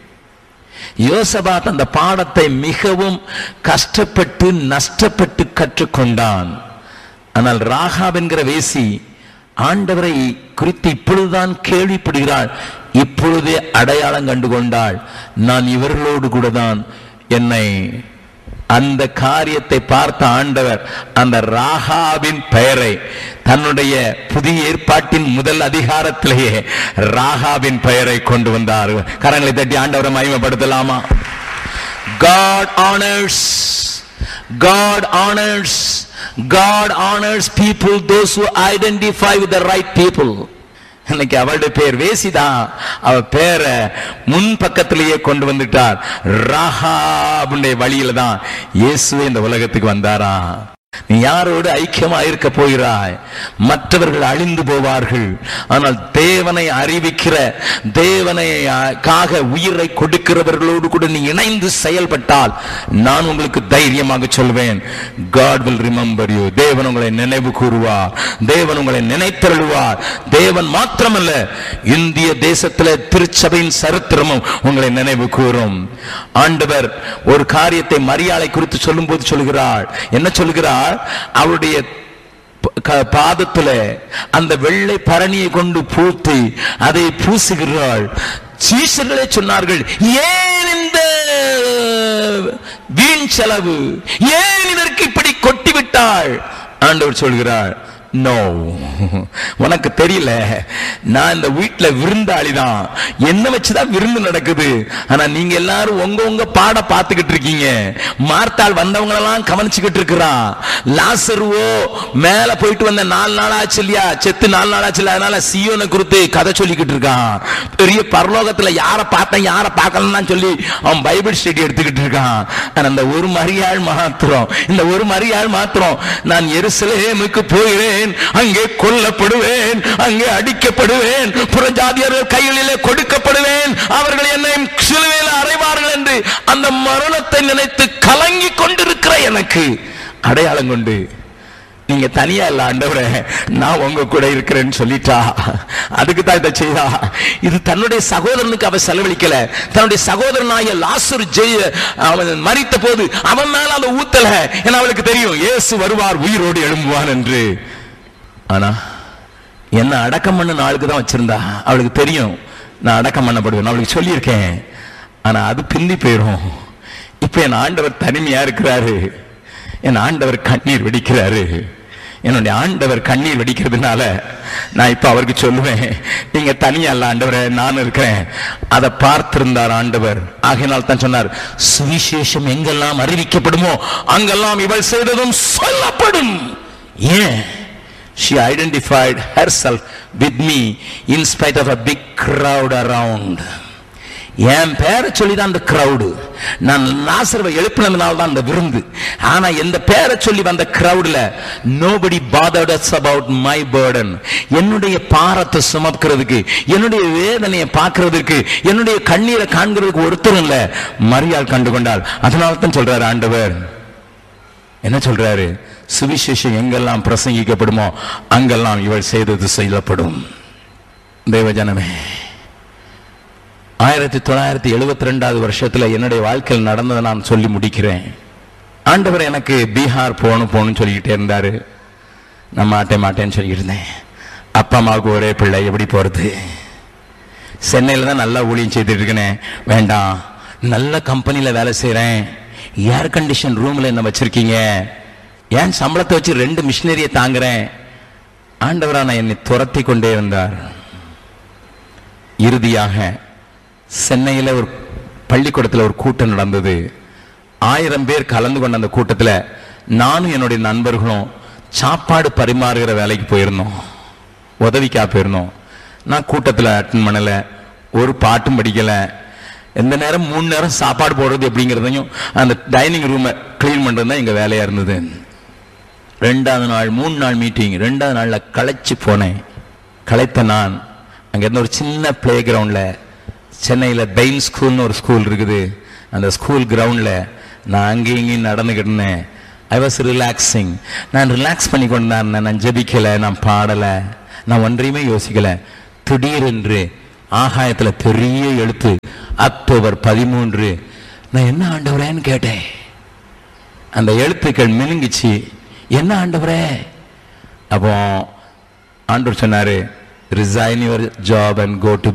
யோசபாத் அந்த பாடத்தை மிகவும் கஷ்டப்பட்டு நஷ்டப்பட்டு கற்றுக்கொண்டான் ஆனால் ராகாப் என்கிற வேசி ஆண்டவரை குறித்து இப்பொழுதுதான் கேள்விப்படுகிறாள் இப்பொழுதே அடையாளம் கண்டு கொண்டாள் நான் இவர்களோடு கூட தான் என்னை அந்த காரியத்தை பார்த்த ஆண்டவர் அந்த ராகாவின் பெயரை தன்னுடைய புதிய ஏற்பாட்டின் முதல் அதிகாரத்திலேயே ராகாவின் பெயரை கொண்டு வந்தார் கரங்களை தட்டி ஆண்டவரை மகிமைப்படுத்தலாமா God honors God honors God honors people those who identify with the right people இன்னைக்கு அவளுடைய பேர் வேசிதான் அவ பேரை முன் பக்கத்திலேயே கொண்டு வந்துட்டார் ராகாபுடைய வழியில தான் இயேசுவே இந்த உலகத்துக்கு வந்தாரா நீ யாரோடு ஐக்கியமா இருக்க போகிறாய் மற்றவர்கள் அழிந்து போவார்கள் ஆனால் தேவனை அறிவிக்கிற தேவனை காக உயிரை கொடுக்கிறவர்களோடு கூட நீ இணைந்து செயல்பட்டால் நான் உங்களுக்கு தைரியமாக சொல்வேன் காட் வில் ரிமெம்பர் யூ தேவன் உங்களை நினைவு கூறுவார் தேவன் உங்களை நினைத்தருளுவார் தேவன் மாத்திரமல்ல இந்திய தேசத்துல திருச்சபையின் சரித்திரமும் உங்களை நினைவு கூறும் ஆண்டவர் ஒரு காரியத்தை மரியாதை குறித்து சொல்லும்போது சொல்கிறார் என்ன சொல்கிறார் அவருடைய க- பாதத்துல அந்த வெள்ளை பரணியை கொண்டு பூத்தி அதை பூசுகிறாள் சீசர்களே சொன்னார்கள் ஏன் இந்த வீண் செலவு ஏன் இதற்கு இப்படி கொட்டி விட்டாள் ஆண்டவர் சொல்கிறார் நோ உனக்கு தெரியல நான் இந்த வீட்டுல விருந்தாளி தான் என்ன வச்சுதான் விருந்து நடக்குது ஆனா நீங்க எல்லாரும் உங்க உங்க பாட பார்த்துக்கிட்டு இருக்கீங்க மார்த்தாள் வந்தவங்க எல்லாம் கவனிச்சுக்கிட்டு இருக்கிறான் லாசருவோ மேல போயிட்டு வந்த நாலு நாள் ஆச்சு இல்லையா செத்து நாலு நாள் ஆச்சு இல்லையா? அதனால சியோனை குறித்து கதை சொல்லிக்கிட்டு இருக்கான் பெரிய பரலோகத்துல யார பார்த்தேன் யார பார்க்கலாம் சொல்லி அவன் பைபிள் ஸ்டடி எடுத்துக்கிட்டு இருக்கான் ஆனா அந்த ஒரு மரியாள் மாத்திரம் இந்த ஒரு மரியாள் மாத்திரம் நான் எருசலேமுக்கு போகிறேன் அங்கே கொல்லப்படுவேன் அங்கே அடிக்கப்படுவேன் புறஜாதியர்கள் கைகளிலே கொடுக்கப்படுவேன் அவர்கள் என்னை சிலுவையில் அறைவார்கள் என்று அந்த மரணத்தை நினைத்து கலங்கி கொண்டிருக்கிற எனக்கு அடையாளம் கொண்டு நீங்க தனியா இல்ல ஆண்டவரே நான் உங்க கூட இருக்கிறேன்னு சொல்லிட்டா அதுக்கு தான் இதை செய்தா இது தன்னுடைய சகோதரனுக்கு அவ செலவழிக்கல தன்னுடைய சகோதரனாய லாசர் ஜெய அவன் மரித்த போது அவன் மேல அதை ஊத்தல ஏன்னா அவளுக்கு தெரியும் இயேசு வருவார் உயிரோடு எழும்புவான் என்று ஆனா என்ன அடக்கம் பண்ண நாளுக்கு தான் வச்சிருந்தா அவளுக்கு தெரியும் நான் அடக்கம் பண்ணப்படுவேன் அவளுக்கு சொல்லியிருக்கேன் ஆனா அது பிந்தி போயிடும் இப்ப என் ஆண்டவர் தனிமையா இருக்கிறாரு என் ஆண்டவர் கண்ணீர் வெடிக்கிறாரு என்னுடைய ஆண்டவர் கண்ணீர் வெடிக்கிறதுனால நான் இப்ப அவருக்கு சொல்லுவேன் நீங்க தனியா இல்ல ஆண்டவரே நான் இருக்கிறேன் அதை பார்த்திருந்தார் ஆண்டவர் ஆகையினால் தான் சொன்னார் சுவிசேஷம் எங்கெல்லாம் அறிவிக்கப்படுமோ அங்கெல்லாம் இவள் செய்ததும் சொல்லப்படும் ஏன் she identified herself with me in spite of a big crowd around என் பேரை சொல்லி தான் அந்த கிரவுடு நான் லாசர்வை எழுப்பினதுனால தான் அந்த விருந்து ஆனா எந்த பேரை சொல்லி வந்த கிரவுட்ல nobody bothered us about my burden என்னுடைய பாரத்தை சுமக்கிறதுக்கு என்னுடைய வேதனையை பார்க்கிறதுக்கு என்னுடைய கண்ணீரை காண்கிறதுக்கு ஒருத்தரும் இல்ல மரியாள் கண்டு கொண்டாள் அதனால தான் சொல்றாரு ஆண்டவர் என்ன சொல்றாரு சுவிசேஷம் எங்கெல்லாம் பிரசங்கிக்கப்படுமோ அங்கெல்லாம் இவள் செய்தது செய்யப்படும் தேவஜனமே ஆயிரத்தி தொள்ளாயிரத்தி எழுபத்தி ரெண்டாவது வருஷத்துல என்னுடைய வாழ்க்கையில் நடந்ததை நான் சொல்லி முடிக்கிறேன் ஆண்டவர் எனக்கு பீகார் போகணும் போகணும்னு சொல்லிக்கிட்டே இருந்தாரு நான் மாட்டேன் மாட்டேன்னு சொல்லிட்டு இருந்தேன் அப்பா அம்மாவுக்கு ஒரே பிள்ளை எப்படி போறது சென்னையில் தான் நல்லா ஊழியம் செய்துட்டு இருக்கேனே வேண்டாம் நல்ல கம்பெனியில் வேலை செய்கிறேன் ஏர் கண்டிஷன் ரூமில் என்ன வச்சிருக்கீங்க ஏன் சம்பளத்தை வச்சு ரெண்டு மிஷினரியை தாங்குறேன் ஆண்டவரான என்னை துரத்தி கொண்டே இருந்தார் இறுதியாக சென்னையில் ஒரு பள்ளிக்கூடத்தில் ஒரு கூட்டம் நடந்தது ஆயிரம் பேர் கலந்து கொண்ட அந்த கூட்டத்தில் நானும் என்னுடைய நண்பர்களும் சாப்பாடு பரிமாறுகிற வேலைக்கு போயிருந்தோம் உதவிக்கா போயிருந்தோம் நான் கூட்டத்தில் அட்டன் பண்ணல ஒரு பாட்டும் படிக்கல எந்த நேரம் மூணு நேரம் சாப்பாடு போடுறது எப்படிங்கிறதையும் அந்த டைனிங் ரூமை க்ளீன் பண்ணுறது தான் எங்கள் வேலையாக இருந்தது ரெண்டாவது நாள் மூணு நாள் மீட்டிங் ரெண்டாவது நாளில் களைச்சு போனேன் களைத்த நான் அங்கேருந்து ஒரு சின்ன பிளே கிரவுண்டில் சென்னையில் பெயின் ஸ்கூல்னு ஒரு ஸ்கூல் இருக்குது அந்த ஸ்கூல் கிரவுண்டில் நான் அங்கேயும் இங்கேயும் நடந்துக்கிட்டு இருந்தேன் ஐ வாஸ் ரிலாக்ஸிங் நான் ரிலாக்ஸ் பண்ணி கொண்டு தான் இருந்தேன் நான் ஜெபிக்கலை நான் பாடலை நான் ஒன்றையுமே யோசிக்கலை திடீரென்று ஆகாயத்தில் பெரிய எழுத்து அக்டோபர் பதிமூன்று நான் என்ன ஆண்டவரேன்னு கேட்டேன் அந்த எழுத்துக்கள் மினுங்கிச்சு என்ன ஆண்டவரே அப்போ ஆண்டவர் சொன்னாரு resign your job and go to